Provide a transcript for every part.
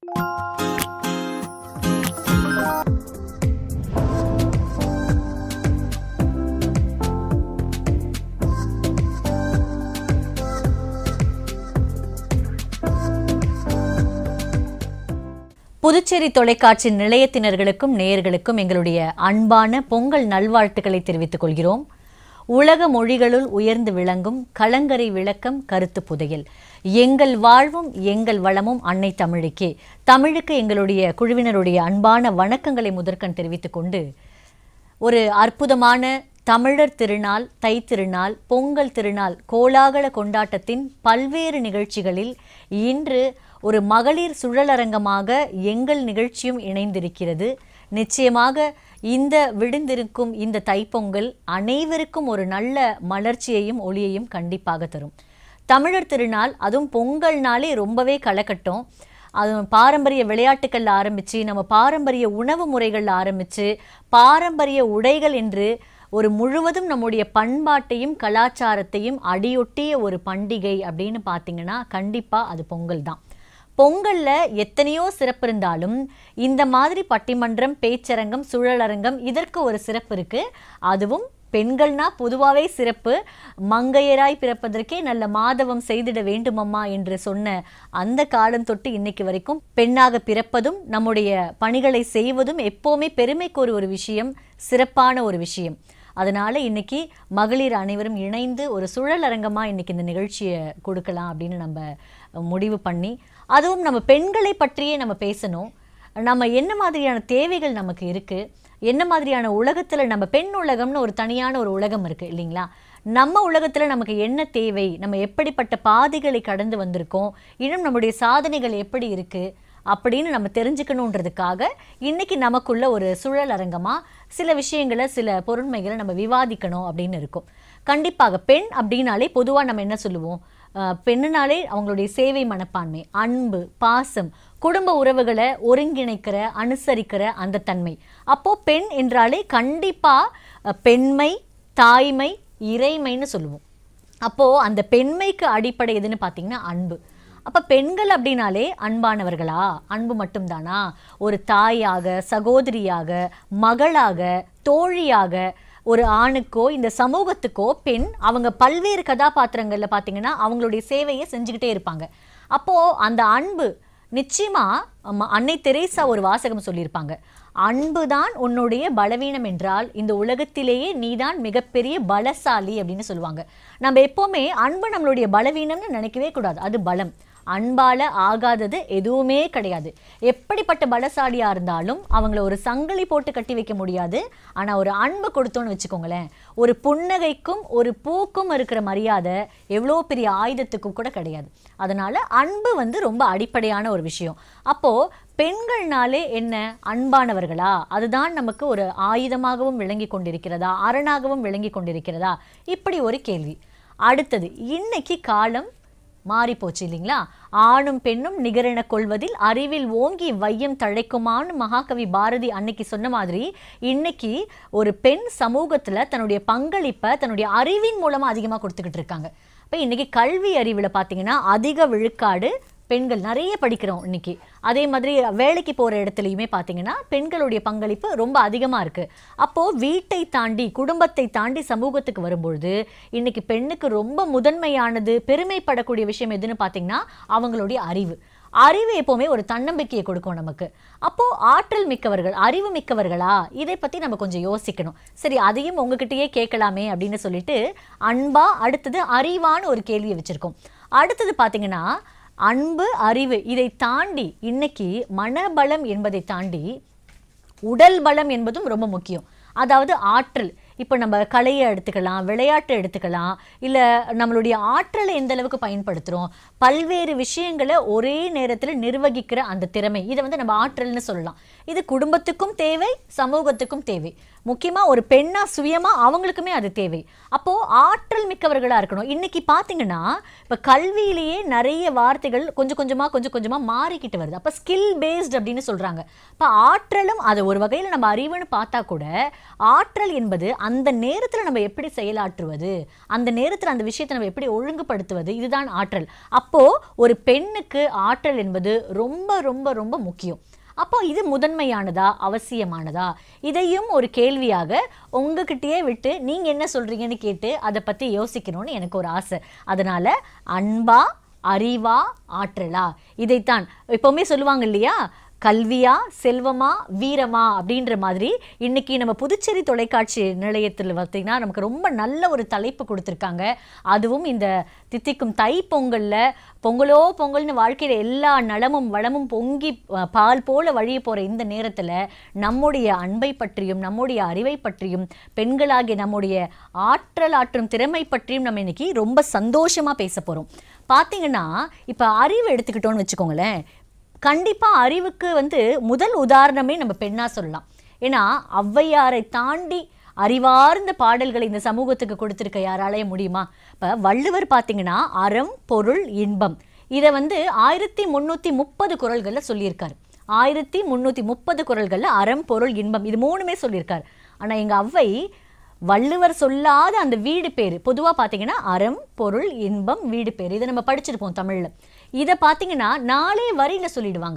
புதுச்சேரி தொலைக்காட்சி நிலையத்தினர்களுக்கும் நேயர்களுக்கும் எங்களுடைய அன்பான பொங்கல் நல்வாழ்த்துக்களை தெரிவித்துக் கொள்கிறோம் உலக மொழிகளுள் உயர்ந்து விளங்கும் கலங்கரை விளக்கம் கருத்து புதையல் எங்கள் வாழ்வும் எங்கள் வளமும் அன்னை தமிழுக்கே தமிழுக்கு எங்களுடைய குழுவினருடைய அன்பான வணக்கங்களை முதற்கண் தெரிவித்துக் கொண்டு ஒரு அற்புதமான தமிழர் திருநாள் தை திருநாள் பொங்கல் திருநாள் கோலாகல கொண்டாட்டத்தின் பல்வேறு நிகழ்ச்சிகளில் இன்று ஒரு மகளிர் சுழலரங்கமாக எங்கள் நிகழ்ச்சியும் இணைந்திருக்கிறது நிச்சயமாக இந்த விடுந்திருக்கும் இந்த தைப்பொங்கல் அனைவருக்கும் ஒரு நல்ல மலர்ச்சியையும் ஒளியையும் கண்டிப்பாக தரும் தமிழர் திருநாள் அதுவும் பொங்கல் நாளே ரொம்பவே களக்கட்டும் அது பாரம்பரிய விளையாட்டுக்கள்ல ஆரம்பிச்சு நம்ம பாரம்பரிய உணவு முறைகள்ல ஆரம்பிச்சு பாரம்பரிய உடைகள் என்று ஒரு முழுவதும் நம்முடைய பண்பாட்டையும் கலாச்சாரத்தையும் அடியொட்டிய ஒரு பண்டிகை அப்படின்னு பார்த்தீங்கன்னா கண்டிப்பா அது பொங்கல் தான் பொங்கல்ல எத்தனையோ சிறப்பு இருந்தாலும் இந்த மாதிரி பட்டிமன்றம் பேச்சரங்கம் சுழலரங்கம் இதற்கு ஒரு சிறப்பு இருக்கு அதுவும் பெண்கள்னா பொதுவாகவே சிறப்பு மங்கையராய் பிறப்பதற்கே நல்ல மாதவம் செய்திட வேண்டுமம்மா என்று சொன்ன அந்த காலம் தொட்டு இன்னைக்கு வரைக்கும் பெண்ணாக பிறப்பதும் நம்முடைய பணிகளை செய்வதும் எப்போவுமே பெருமைக்கு ஒரு விஷயம் சிறப்பான ஒரு விஷயம் அதனால இன்னைக்கு மகளிர் அனைவரும் இணைந்து ஒரு சுழலரங்கமா இன்னைக்கு இந்த நிகழ்ச்சியை கொடுக்கலாம் அப்படின்னு நம்ம முடிவு பண்ணி அதுவும் நம்ம பெண்களை பற்றியே நம்ம பேசணும் நம்ம என்ன மாதிரியான தேவைகள் நமக்கு இருக்கு என்ன மாதிரியான உலகத்துல நம்ம பெண் உலகம்னு ஒரு தனியான ஒரு உலகம் இருக்கு இல்லைங்களா நம்ம உலகத்துல நமக்கு என்ன தேவை நம்ம எப்படிப்பட்ட பாதைகளை கடந்து வந்திருக்கோம் இன்னும் நம்முடைய சாதனைகள் எப்படி இருக்கு அப்படின்னு நம்ம தெரிஞ்சுக்கணுன்றதுக்காக இன்னைக்கு நமக்குள்ள ஒரு சுழல் அரங்கமா சில விஷயங்களை சில பொருண்மைகளை நம்ம விவாதிக்கணும் அப்படின்னு இருக்கும் கண்டிப்பாக பெண் அப்படின்னாலே பொதுவாக நம்ம என்ன சொல்லுவோம் அஹ், பெண்ணுனாலே அவங்களுடைய சேவை மனப்பான்மை அன்பு பாசம் குடும்ப உறவுகளை ஒருங்கிணைக்கிற அனுசரிக்கிற அந்த தன்மை அப்போ பெண் என்றாலே கண்டிப்பா அஹ், பெண்மை தாய்மை இறைமைன்னு சொல்லுவோம் அப்போ அந்த பெண்மைக்கு அடிப்படை எதுன்னு பார்த்தீங்கன்னா அன்பு அப்ப பெண்கள் அப்படின்னாலே அன்பானவர்களா அன்பு மட்டும்தானா ஒரு தாயாக சகோதரியாக மகளாக தோழியாக ஒரு ஆணுக்கோ இந்த சமூகத்துக்கோ பெண் அவங்க பல்வேறு கதாபாத்திரங்கள்ல பார்த்தீங்கன்னா அவங்களுடைய சேவையை செஞ்சுக்கிட்டே இருப்பாங்க அப்போ அந்த அன்பு நிச்சயமா அம்மா, அன்னை தெரேசா ஒரு வாசகம் சொல்லியிருப்பாங்க அன்புதான் உன்னுடைய பலவீனம் என்றால் இந்த உலகத்திலேயே நீதான் மிகப்பெரிய பலசாலி அப்படின்னு சொல்லுவாங்க நம்ம எப்பவுமே அன்பு நம்மளுடைய பலவீனம்னு நினைக்கவே கூடாது அது பலம் அன்பால ஆகாதது எதுவுமே கிடையாது எப்படிப்பட்ட பலசாலியா இருந்தாலும் அவங்கள ஒரு சங்கிலி போட்டு கட்டி வைக்க முடியாது ஆனா ஒரு அன்பு கொடுத்தோன்னு வச்சுக்கோங்களேன் ஒரு புன்னகைக்கும் ஒரு பூக்கும் இருக்கிற மரியாதை எவ்வளோ பெரிய ஆயுதத்துக்கும் கூட கிடையாது அதனால அன்பு வந்து ரொம்ப அடிப்படையான ஒரு விஷயம் அப்போ பெண்கள்னாலே என்ன அன்பானவர்களா அதுதான் நமக்கு ஒரு ஆயுதமாகவும் விளங்கி கொண்டிருக்கிறதா அரணாகவும் விளங்கி கொண்டிருக்கிறதா இப்படி ஒரு கேள்வி அடுத்தது இன்னைக்கு காலம் மாறி போச்சு இல்லைங்களா ஆணும் பெண்ணும் நிகரென கொள்வதில் அறிவில் ஓங்கி வையம் தழைக்குமான்னு மகாகவி பாரதி அன்னைக்கு சொன்ன மாதிரி இன்னைக்கு ஒரு பெண் சமூகத்துல தன்னுடைய பங்களிப்பை தன்னுடைய அறிவின் மூலமா அதிகமா கொடுத்துக்கிட்டு இருக்காங்க இப்போ இன்னைக்கு கல்வி அறிவில் பார்த்தீங்கன்னா அதிக விழுக்காடு பெண்கள் நிறைய படிக்கிறோம் இன்னைக்கு அதே மாதிரி வேலைக்கு போற இடத்துலையுமே பார்த்தீங்கன்னா பெண்களுடைய பங்களிப்பு ரொம்ப அதிகமா இருக்கு அப்போ வீட்டை தாண்டி குடும்பத்தை தாண்டி சமூகத்துக்கு வரும்பொழுது இன்னைக்கு பெண்ணுக்கு ரொம்ப முதன்மையானது பெருமைப்படக்கூடிய விஷயம் எதுன்னு பார்த்தீங்கன்னா அவங்களுடைய அறிவு அறிவு எப்பவுமே ஒரு தன்னம்பிக்கையை கொடுக்கும் நமக்கு அப்போ ஆற்றல் மிக்கவர்கள் அறிவு மிக்கவர்களா இதை பத்தி நம்ம கொஞ்சம் யோசிக்கணும் சரி அதையும் உங்ககிட்டயே கேட்கலாமே அப்படின்னு சொல்லிட்டு அன்பா அடுத்தது அறிவான்னு ஒரு கேள்வியை வச்சிருக்கோம் அடுத்தது பார்த்தீங்கன்னா அன்பு அறிவு இதை தாண்டி இன்னைக்கு மனபலம் என்பதை தாண்டி உடல் பலம் என்பதும் ரொம்ப முக்கியம் அதாவது ஆற்றல் இப்போ நம்ம கலையை எடுத்துக்கலாம் விளையாட்டை எடுத்துக்கலாம் இல்லை நம்மளுடைய ஆற்றலை எந்த அளவுக்கு பயன்படுத்துகிறோம் பல்வேறு விஷயங்களை ஒரே நேரத்தில் நிர்வகிக்கிற அந்த திறமை இதை வந்து நம்ம ஆற்றல்னு சொல்லலாம் இது குடும்பத்துக்கும் தேவை சமூகத்துக்கும் தேவை முக்கியமா ஒரு பெண்ணா சுயமா அவங்களுக்குமே அது தேவை அப்போ ஆற்றல் மிக்கவர்களா இருக்கணும் இன்னைக்கு பாத்தீங்கன்னா இப்ப கல்வியிலேயே நிறைய வார்த்தைகள் கொஞ்சம் கொஞ்சமா கொஞ்சம் கொஞ்சமா மாறிக்கிட்டு வருது அப்ப ஸ்கில் பேஸ்ட் அப்படின்னு சொல்றாங்க அப்ப ஆற்றலும் அது ஒரு வகையில நம்ம அறிவுன்னு பார்த்தா கூட ஆற்றல் என்பது அந்த நேரத்துல நம்ம எப்படி செயலாற்றுவது அந்த நேரத்துல அந்த விஷயத்தை நம்ம எப்படி ஒழுங்குபடுத்துவது இதுதான் ஆற்றல் அப்போ ஒரு பெண்ணுக்கு ஆற்றல் என்பது ரொம்ப ரொம்ப ரொம்ப முக்கியம் அப்போ இது முதன்மையானதா அவசியமானதா இதையும் ஒரு கேள்வியாக உங்ககிட்டயே விட்டு நீங்க என்ன சொல்றீங்கன்னு கேட்டு அதை பத்தி யோசிக்கணும்னு எனக்கு ஒரு ஆசை அதனால அன்பா அறிவா ஆற்றலா இதைத்தான் எப்பவுமே சொல்லுவாங்க இல்லையா கல்வியா செல்வமா வீரமா அப்படின்ற மாதிரி இன்னைக்கு நம்ம புதுச்சேரி தொலைக்காட்சி நிலையத்தில் பார்த்தீங்கன்னா நமக்கு ரொம்ப நல்ல ஒரு தலைப்பு கொடுத்துருக்காங்க அதுவும் இந்த தித்திக்கும் தை பொங்கல்ல பொங்கலோ பொங்கல்னு வாழ்க்கையில எல்லா நலமும் வளமும் பொங்கி அஹ், பால் போல வழிய போற இந்த நேரத்துல நம்முடைய அன்பை பற்றியும் நம்முடைய அறிவை பற்றியும் பெண்களாகிய நம்முடைய ஆற்றல் ஆற்றும் திறமை பற்றியும் நம்ம இன்னைக்கு ரொம்ப சந்தோஷமா பேச போறோம் பாத்தீங்கன்னா இப்ப அறிவு எடுத்துக்கிட்டோம்னு வச்சுக்கோங்களேன் கண்டிப்பா அறிவுக்கு வந்து முதல் உதாரணமே நம்ம பெண்ணா சொல்லலாம் ஏன்னா ஔவையாரை தாண்டி அறிவார்ந்த பாடல்களை இந்த சமூகத்துக்கு கொடுத்திருக்க யாராலையும் முடியுமா இப்ப வள்ளுவர் பார்த்தீங்கன்னா அறம் பொருள் இன்பம் இதை வந்து ஆயிரத்தி முந்நூற்றி முப்பது குரல்களில் சொல்லியிருக்காரு ஆயிரத்தி முந்நூற்றி முப்பது குரல்களில் அறம் பொருள் இன்பம் இது மூணுமே சொல்லியிருக்காரு ஆனா எங்க ஔவை வள்ளுவர் சொல்லாத அந்த வீடு பேர் பொதுவா பார்த்தீங்கன்னா அறம் பொருள் இன்பம் வீடு பேர் இதை நம்ம படிச்சிருப்போம் தமிழ்ல இதை பார்த்தீங்கன்னா நாலே வரியில சொல்லிடுவாங்க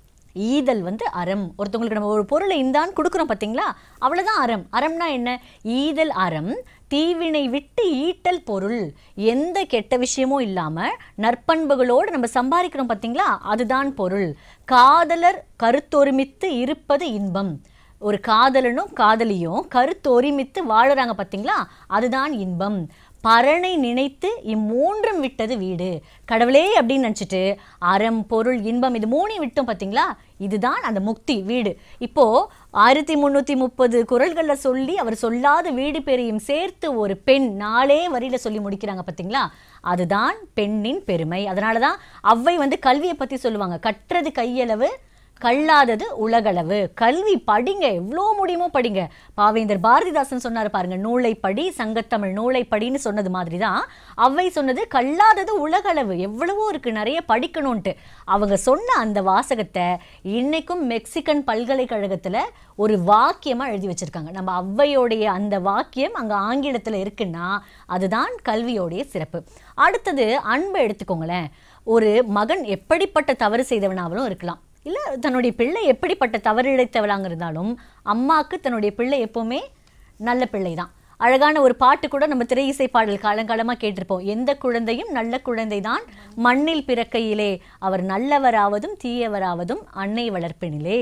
ஈதல் வந்து அறம் ஒருத்தவங்களுக்கு நம்ம ஒரு பொருளை இந்தான்னு கொடுக்குறோம் பார்த்தீங்களா அவ்வளவுதான் அறம் அறம்னா என்ன ஈதல் அறம் தீவினை விட்டு ஈட்டல் பொருள் எந்த கெட்ட விஷயமும் இல்லாம நற்பண்புகளோடு நம்ம சம்பாதிக்கிறோம் பார்த்தீங்களா அதுதான் பொருள் காதலர் கருத்தொருமித்து இருப்பது இன்பம் ஒரு காதலனும் காதலியும் கருத்தொருமித்து வாழுறாங்க பார்த்தீங்களா அதுதான் இன்பம் பரனை நினைத்து இம்மூன்றும் விட்டது வீடு கடவுளே அப்படின்னு நினச்சிட்டு அறம் பொருள் இன்பம் இது மூணையும் விட்டோம் பார்த்தீங்களா இதுதான் அந்த முக்தி வீடு இப்போ ஆயிரத்தி முந்நூற்றி முப்பது குரல்களில் சொல்லி அவர் சொல்லாத வீடு பேரையும் சேர்த்து ஒரு பெண் நாளே வரியில சொல்லி முடிக்கிறாங்க பார்த்தீங்களா அதுதான் பெண்ணின் பெருமை அதனால தான் அவ்வை வந்து கல்வியை பற்றி சொல்லுவாங்க கற்றது கையளவு கல்லாதது உலகளவு கல்வி படிங்க எவ்வளோ முடியுமோ படிங்க பாவேந்தர் பாரதிதாசன் சொன்னார் பாருங்க நூலை படி சங்கத்தமிழ் நூலை படின்னு சொன்னது மாதிரி தான் அவ்வை சொன்னது கல்லாதது உலகளவு எவ்வளவோ இருக்கு நிறைய படிக்கணும்ன்ட்டு அவங்க சொன்ன அந்த வாசகத்தை இன்னைக்கும் மெக்சிகன் பல்கலைக்கழகத்துல ஒரு வாக்கியமா எழுதி வச்சிருக்காங்க நம்ம ஔவையோடைய அந்த வாக்கியம் அங்க ஆங்கிலத்துல இருக்குன்னா அதுதான் கல்வியோடைய சிறப்பு அடுத்தது அன்பை எடுத்துக்கோங்களேன் ஒரு மகன் எப்படிப்பட்ட தவறு செய்தவனாவலும் இருக்கலாம் இல்ல தன்னுடைய பிள்ளை எப்படிப்பட்ட தவறு இழைத்தவளாங்க இருந்தாலும் அம்மாக்கு தன்னுடைய பிள்ளை எப்பவுமே நல்ல பிள்ளை தான் அழகான ஒரு பாட்டு கூட நம்ம திரை இசை பாடல் காலங்காலமா கேட்டிருப்போம் எந்த குழந்தையும் நல்ல குழந்தை தான் மண்ணில் பிறக்கையிலே அவர் நல்லவராவதும் தீயவராவதும் அன்னை வளர்ப்பினிலே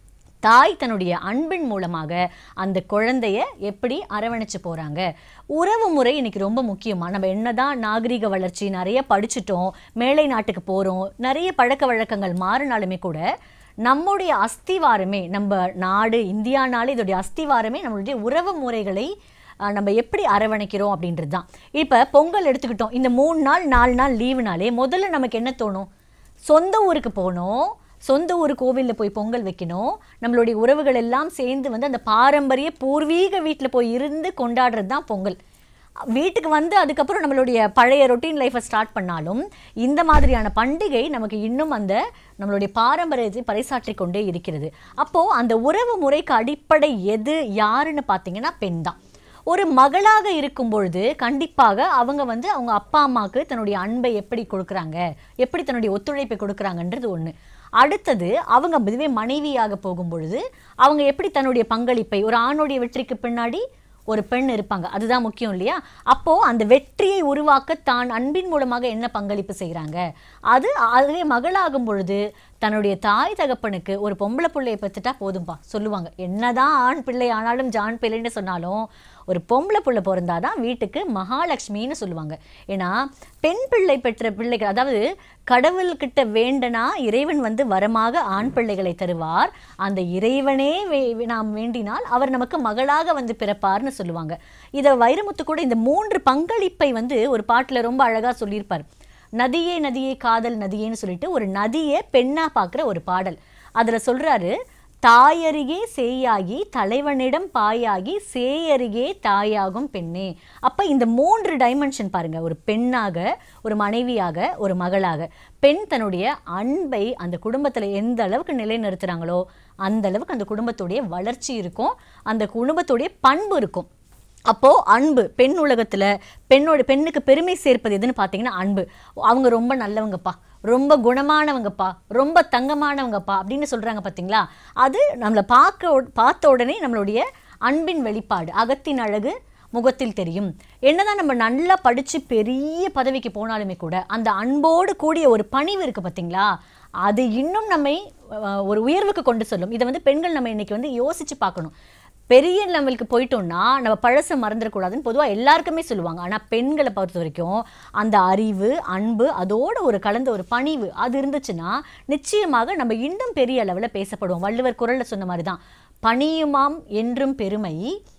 தாய் தன்னுடைய அன்பின் மூலமாக அந்த குழந்தைய எப்படி அரவணைச்சு போறாங்க உறவு முறை இன்னைக்கு ரொம்ப முக்கியமா நம்ம என்னதான் நாகரிக வளர்ச்சி நிறைய படிச்சுட்டோம் மேலை நாட்டுக்கு போறோம் நிறைய பழக்க வழக்கங்கள் மாறினாலுமே கூட நம்முடைய அஸ்திவாரமே நம்ம நாடு இந்தியானாலே இதோடைய அஸ்திவாரமே நம்மளுடைய உறவு முறைகளை அஹ், நம்ம எப்படி அரவணைக்கிறோம் அப்படின்றது தான் இப்போ பொங்கல் எடுத்துக்கிட்டோம் இந்த மூணு நாள் நாலு நாள் லீவுனாலே முதல்ல நமக்கு என்ன தோணும் சொந்த ஊருக்கு போகணும் சொந்த ஊர் கோவிலில் போய் பொங்கல் வைக்கணும் நம்மளுடைய உறவுகள் எல்லாம் சேர்ந்து வந்து அந்த பாரம்பரிய பூர்வீக வீட்டில் போய் இருந்து கொண்டாடுறது தான் பொங்கல் வீட்டுக்கு வந்து அதுக்கப்புறம் நம்மளுடைய பழைய ரொட்டீன் லைஃப்பை ஸ்டார்ட் பண்ணாலும் இந்த மாதிரியான பண்டிகை நமக்கு இன்னும் அந்த நம்மளுடைய பாரம்பரியத்தை பறைசாற்றி கொண்டே இருக்கிறது அப்போது அந்த உறவு முறைக்கு அடிப்படை எது யாருன்னு பார்த்தீங்கன்னா பெண் தான் ஒரு மகளாக இருக்கும் பொழுது கண்டிப்பாக அவங்க வந்து அவங்க அப்பா அம்மாவுக்கு தன்னுடைய அன்பை எப்படி கொடுக்குறாங்க எப்படி தன்னுடைய ஒத்துழைப்பை கொடுக்குறாங்கன்றது ஒன்று அடுத்தது அவங்க இதுவே மனைவியாக போகும் பொழுது அவங்க எப்படி தன்னுடைய பங்களிப்பை ஒரு ஆணுடைய வெற்றிக்கு பின்னாடி ஒரு பெண் இருப்பாங்க அதுதான் முக்கியம் இல்லையா அப்போ அந்த வெற்றியை உருவாக்க தான் அன்பின் மூலமாக என்ன பங்களிப்பு செய்கிறாங்க அது அதுவே மகளாகும் பொழுது தன்னுடைய தாய் தகப்பனுக்கு ஒரு பொம்பளை பிள்ளையை பெற்றுட்டா போதும்பா சொல்லுவாங்க என்னதான் ஆண் பிள்ளை ஆனாலும் ஜான் பிள்ளைன்னு சொன்னாலும் ஒரு பொம்பளை பிள்ளை பிறந்தாதான் வீட்டுக்கு மகாலட்சுமின்னு சொல்லுவாங்க ஏன்னா பெண் பிள்ளை பெற்ற பிள்ளைகள் அதாவது கடவுள்கிட்ட வேண்டனா இறைவன் வந்து வரமாக ஆண் பிள்ளைகளை தருவார் அந்த இறைவனே வே- நாம் வேண்டினால் அவர் நமக்கு மகளாக வந்து பிறப்பார்னு சொல்லுவாங்க இதை வைரமுத்து கூட இந்த மூன்று பங்களிப்பை வந்து ஒரு பாட்டுல ரொம்ப அழகா சொல்லியிருப்பார் நதியே நதியே காதல் நதியேன்னு சொல்லிட்டு ஒரு நதியை பெண்ணா பார்க்குற ஒரு பாடல் அதுல சொல்றாரு தாயருகே சேயாகி தலைவனிடம் பாயாகி சேயருகே தாயாகும் பெண்ணே அப்ப இந்த மூன்று டைமென்ஷன் பாருங்க ஒரு பெண்ணாக ஒரு மனைவியாக ஒரு மகளாக பெண் தன்னுடைய அன்பை அந்த குடும்பத்துல எந்த அளவுக்கு நிலைநிறுத்துறாங்களோ அந்த அளவுக்கு அந்த குடும்பத்துடைய வளர்ச்சி இருக்கும் அந்த குடும்பத்துடைய பண்பு இருக்கும் அப்போ அன்பு பெண் உலகத்துல பெண்ணோட பெண்ணுக்கு பெருமை சேர்ப்பது எதுன்னு பார்த்தீங்கன்னா அன்பு அவங்க ரொம்ப நல்லவங்கப்பா ரொம்ப குணமானவங்கப்பா ரொம்ப தங்கமானவங்கப்பா அப்படின்னு சொல்றாங்க பார்த்தீங்களா அது நம்மளை பார்க்க உட- பார்த்த உடனே நம்மளுடைய அன்பின் வெளிப்பாடு அகத்தின் அழகு முகத்தில் தெரியும் என்னதான் நம்ம நல்லா படிச்சு பெரிய பதவிக்கு போனாலுமே கூட அந்த அன்போடு கூடிய ஒரு பணிவு இருக்கு பார்த்தீங்களா அது இன்னும் நம்மை அஹ், ஒரு உயர்வுக்கு கொண்டு செல்லும் இதை வந்து பெண்கள் நம்ம இன்னைக்கு வந்து யோசிச்சு பார்க்கணும் பெரிய லெவலுக்கு போயிட்டோம்னா நம்ம பழசை மறந்துடக்கூடாதுன்னு பொதுவாக எல்லாருக்குமே சொல்லுவாங்க ஆனால் பெண்களை பொறுத்த வரைக்கும் அந்த அறிவு அன்பு அதோட ஒரு கலந்த ஒரு பணிவு அது இருந்துச்சுன்னா நிச்சயமாக நம்ம இன்னும் பெரிய அளவில் பேசப்படுவோம் வள்ளுவர் குரல்ல சொன்ன மாதிரி தான் பணியுமாம் என்றும் பெருமை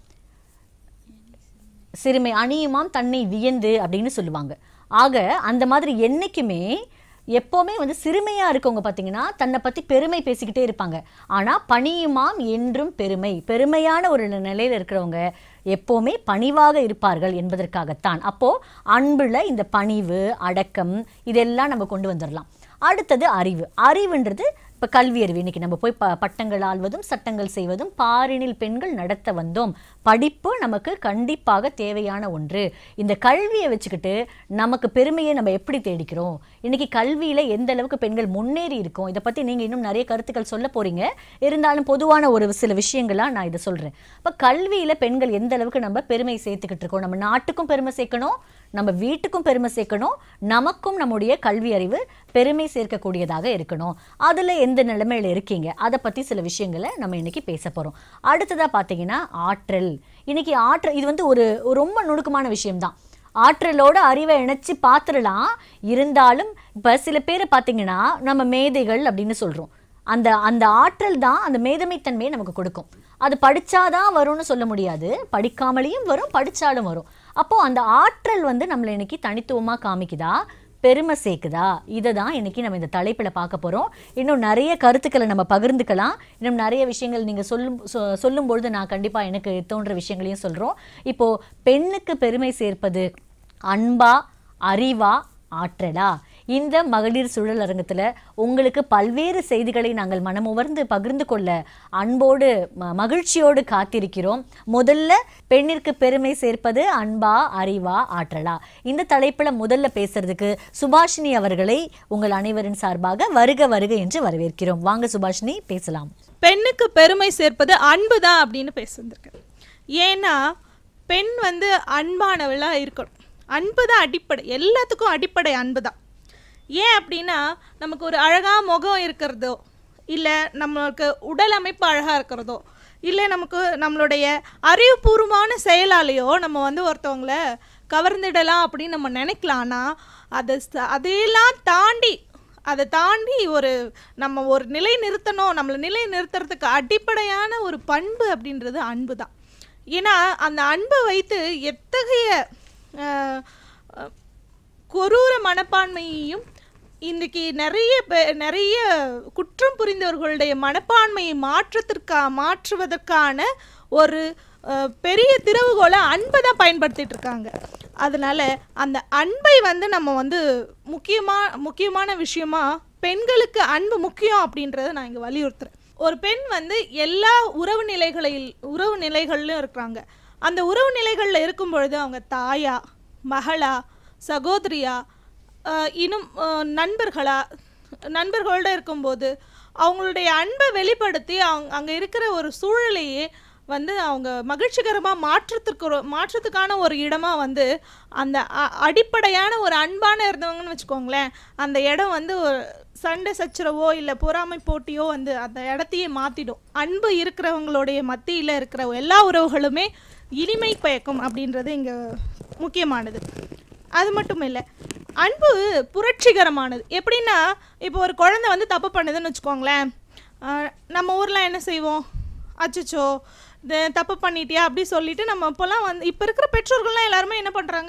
சிறுமை அணியுமாம் தன்னை வியந்து அப்படின்னு சொல்லுவாங்க ஆக அந்த மாதிரி என்னைக்குமே எப்போவுமே வந்து சிறுமையா இருக்கவங்க பார்த்தீங்கன்னா தன்னை பத்தி பெருமை பேசிக்கிட்டே இருப்பாங்க ஆனா பணியுமாம் என்றும் பெருமை பெருமையான ஒரு நிலையில இருக்கிறவங்க எப்போவுமே பணிவாக இருப்பார்கள் என்பதற்காகத்தான் அப்போ அன்புல இந்த பணிவு அடக்கம் இதெல்லாம் நம்ம கொண்டு வந்துடலாம் அடுத்தது அறிவு அறிவுன்றது இப்போ கல்வி அறிவு இன்னைக்கு நம்ம போய் ப பட்டங்கள் ஆள்வதும் சட்டங்கள் செய்வதும் பாரினில் பெண்கள் நடத்த வந்தோம் படிப்பு நமக்கு கண்டிப்பாக தேவையான ஒன்று இந்த கல்வியை வச்சுக்கிட்டு நமக்கு பெருமையை நம்ம எப்படி தேடிக்கிறோம் இன்னைக்கு கல்வியில எந்த அளவுக்கு பெண்கள் முன்னேறி இருக்கோம் இதை பத்தி நீங்க இன்னும் நிறைய கருத்துக்கள் சொல்ல போறீங்க இருந்தாலும் பொதுவான ஒரு சில விஷயங்களா நான் இதை சொல்றேன் அப்ப கல்வியில பெண்கள் எந்த அளவுக்கு நம்ம பெருமை சேர்த்துக்கிட்டு இருக்கோம் நம்ம நாட்டுக்கும் பெருமை சேர்க்கணும் நம்ம வீட்டுக்கும் பெருமை சேர்க்கணும் நமக்கும் நம்முடைய கல்வி அறிவு பெருமை சேர்க்கக்கூடியதாக இருக்கணும் அதுல எந்த நிலைமையில இருக்கீங்க அதை பத்தி சில விஷயங்களை நம்ம இன்னைக்கு பேச போறோம் அடுத்ததா பாத்தீங்கன்னா ஆற்றல் இன்னைக்கு ஆற்றல் இது வந்து ஒரு ஒரு ரொம்ப நுணுக்கமான விஷயம்தான் ஆற்றலோட அறிவை இணைச்சு பார்த்துடலாம் இருந்தாலும் இப்ப சில பேரை பார்த்தீங்கன்னா நம்ம மேதைகள் அப்படின்னு சொல்றோம் அந்த அந்த ஆற்றல் தான் அந்த மேதமைத்தன்மையை நமக்கு கொடுக்கும் அது படிச்சாதான் வரும்னு சொல்ல முடியாது படிக்காமலேயும் வரும் படிச்சாலும் வரும் அப்போ அந்த ஆற்றல் வந்து நம்மளை இன்னைக்கு தனித்துவமா காமிக்குதா பெருமை சேர்க்குதா இதை தான் இன்னைக்கு நம்ம இந்த தலைப்பில் பார்க்க போகிறோம் இன்னும் நிறைய கருத்துக்களை நம்ம பகிர்ந்துக்கலாம் இன்னும் நிறைய விஷயங்கள் நீங்கள் சொல்லும் சொ- சொல்லும் பொழுது நான் கண்டிப்பாக எனக்கு தோன்ற விஷயங்களையும் சொல்கிறோம் இப்போது பெண்ணுக்கு பெருமை சேர்ப்பது அன்பா அறிவா ஆற்றலா இந்த மகளிர் சுழல் அரங்கத்தில் உங்களுக்கு பல்வேறு செய்திகளை நாங்கள் மனமுவர்ந்து பகிர்ந்து கொள்ள அன்போடு ம- மகிழ்ச்சியோடு காத்திருக்கிறோம் முதல்ல பெண்ணிற்கு பெருமை சேர்ப்பது அன்பா அறிவா ஆற்றலா இந்த தலைப்புல முதல்ல பேசுறதுக்கு சுபாஷினி அவர்களை உங்கள் அனைவரின் சார்பாக வருக வருக என்று வரவேற்கிறோம் வாங்க சுபாஷினி பேசலாம் பெண்ணுக்கு பெருமை சேர்ப்பது அன்பு தான் அப்படின்னு பேசியிருந்திருக்கேன் ஏன்னா பெண் வந்து அன்பானவளா இருக்கணும் அன்பு தான் அடிப்படை எல்லாத்துக்கும் அடிப்படை அன்பு தான் ஏன் அப்படின்னா நமக்கு ஒரு அழகா முகம் இருக்கிறதோ இல்லை நம்மளுக்கு உடல் அமைப்பு அழகா இருக்கிறதோ இல்லை நமக்கு நம்மளுடைய அறிவுபூர்வமான செயலாலேயோ நம்ம வந்து ஒருத்தவங்கள கவர்ந்திடலாம் அப்படின்னு நம்ம நினைக்கலாம் ஆனால் அதை ச- அதையெல்லாம் தாண்டி அதை தாண்டி ஒரு நம்ம ஒரு நிலை நிறுத்தணும் நம்மளை நிலை நிறுத்துறதுக்கு அடிப்படையான ஒரு பண்பு அப்படின்றது அன்பு தான் ஏன்னா அந்த அன்பை வைத்து எத்தகைய அஹ், அஹ், கொரூர மனப்பான்மையையும் இன்றைக்கி நிறைய பே- நிறைய குற்றம் புரிந்தவர்களுடைய மனப்பான்மையை மாற்றத்திற்கா மாற்றுவதற்கான ஒரு அஹ், பெரிய திறவுகோலை அன்பை தான் பயன்படுத்திட்டு இருக்காங்க அதனால அந்த அன்பை வந்து நம்ம வந்து முக்கியமா முக்கியமான விஷயமா பெண்களுக்கு அன்பு முக்கியம் அப்படின்றத நான் இங்கே வலியுறுத்துறேன் ஒரு பெண் வந்து எல்லா உறவு நிலைகளில் உறவு நிலைகள்லையும் இருக்கிறாங்க அந்த உறவு நிலைகளில் இருக்கும் பொழுது அவங்க தாயா மகளா சகோதரியா ஆஹ் இன்னும் ஆஹ் நண்பர்களா நண்பர்களோட இருக்கும்போது அவங்களுடைய அன்பை வெளிப்படுத்தி அவங்க அங்கே இருக்கிற ஒரு சூழலையே வந்து அவங்க மகிழ்ச்சிகரமாக மாற்றத்துக்கு ஒரு மாற்றத்துக்கான ஒரு இடமா வந்து அந்த அ- அடிப்படையான ஒரு அன்பான இருந்தவங்கன்னு வச்சுக்கோங்களேன் அந்த இடம் வந்து ஒரு சண்டை சச்சரவோ இல்லை பொறாமை போட்டியோ வந்து அந்த இடத்தையே மாற்றிடும் அன்பு இருக்கிறவங்களுடைய மத்தியில் இருக்கிற எல்லா உறவுகளுமே இனிமை பயக்கும் அப்படின்றது இங்கே முக்கியமானது அது மட்டும் இல்லை அன்பு புரட்சிகரமானது எப்படின்னா இப்போ ஒரு குழந்தை வந்து தப்பு பண்ணுதுன்னு வச்சுக்கோங்களேன் ஆஹ் நம்ம ஊரில் என்ன செய்வோம் அச்சச்சோ இது தப்பு பண்ணிட்டியா அப்படி சொல்லிட்டு நம்ம இப்போல்லாம் வந்து இப்போ இருக்கிற பெற்றோர்கள்லாம் எல்லாருமே என்ன பண்ணுறாங்க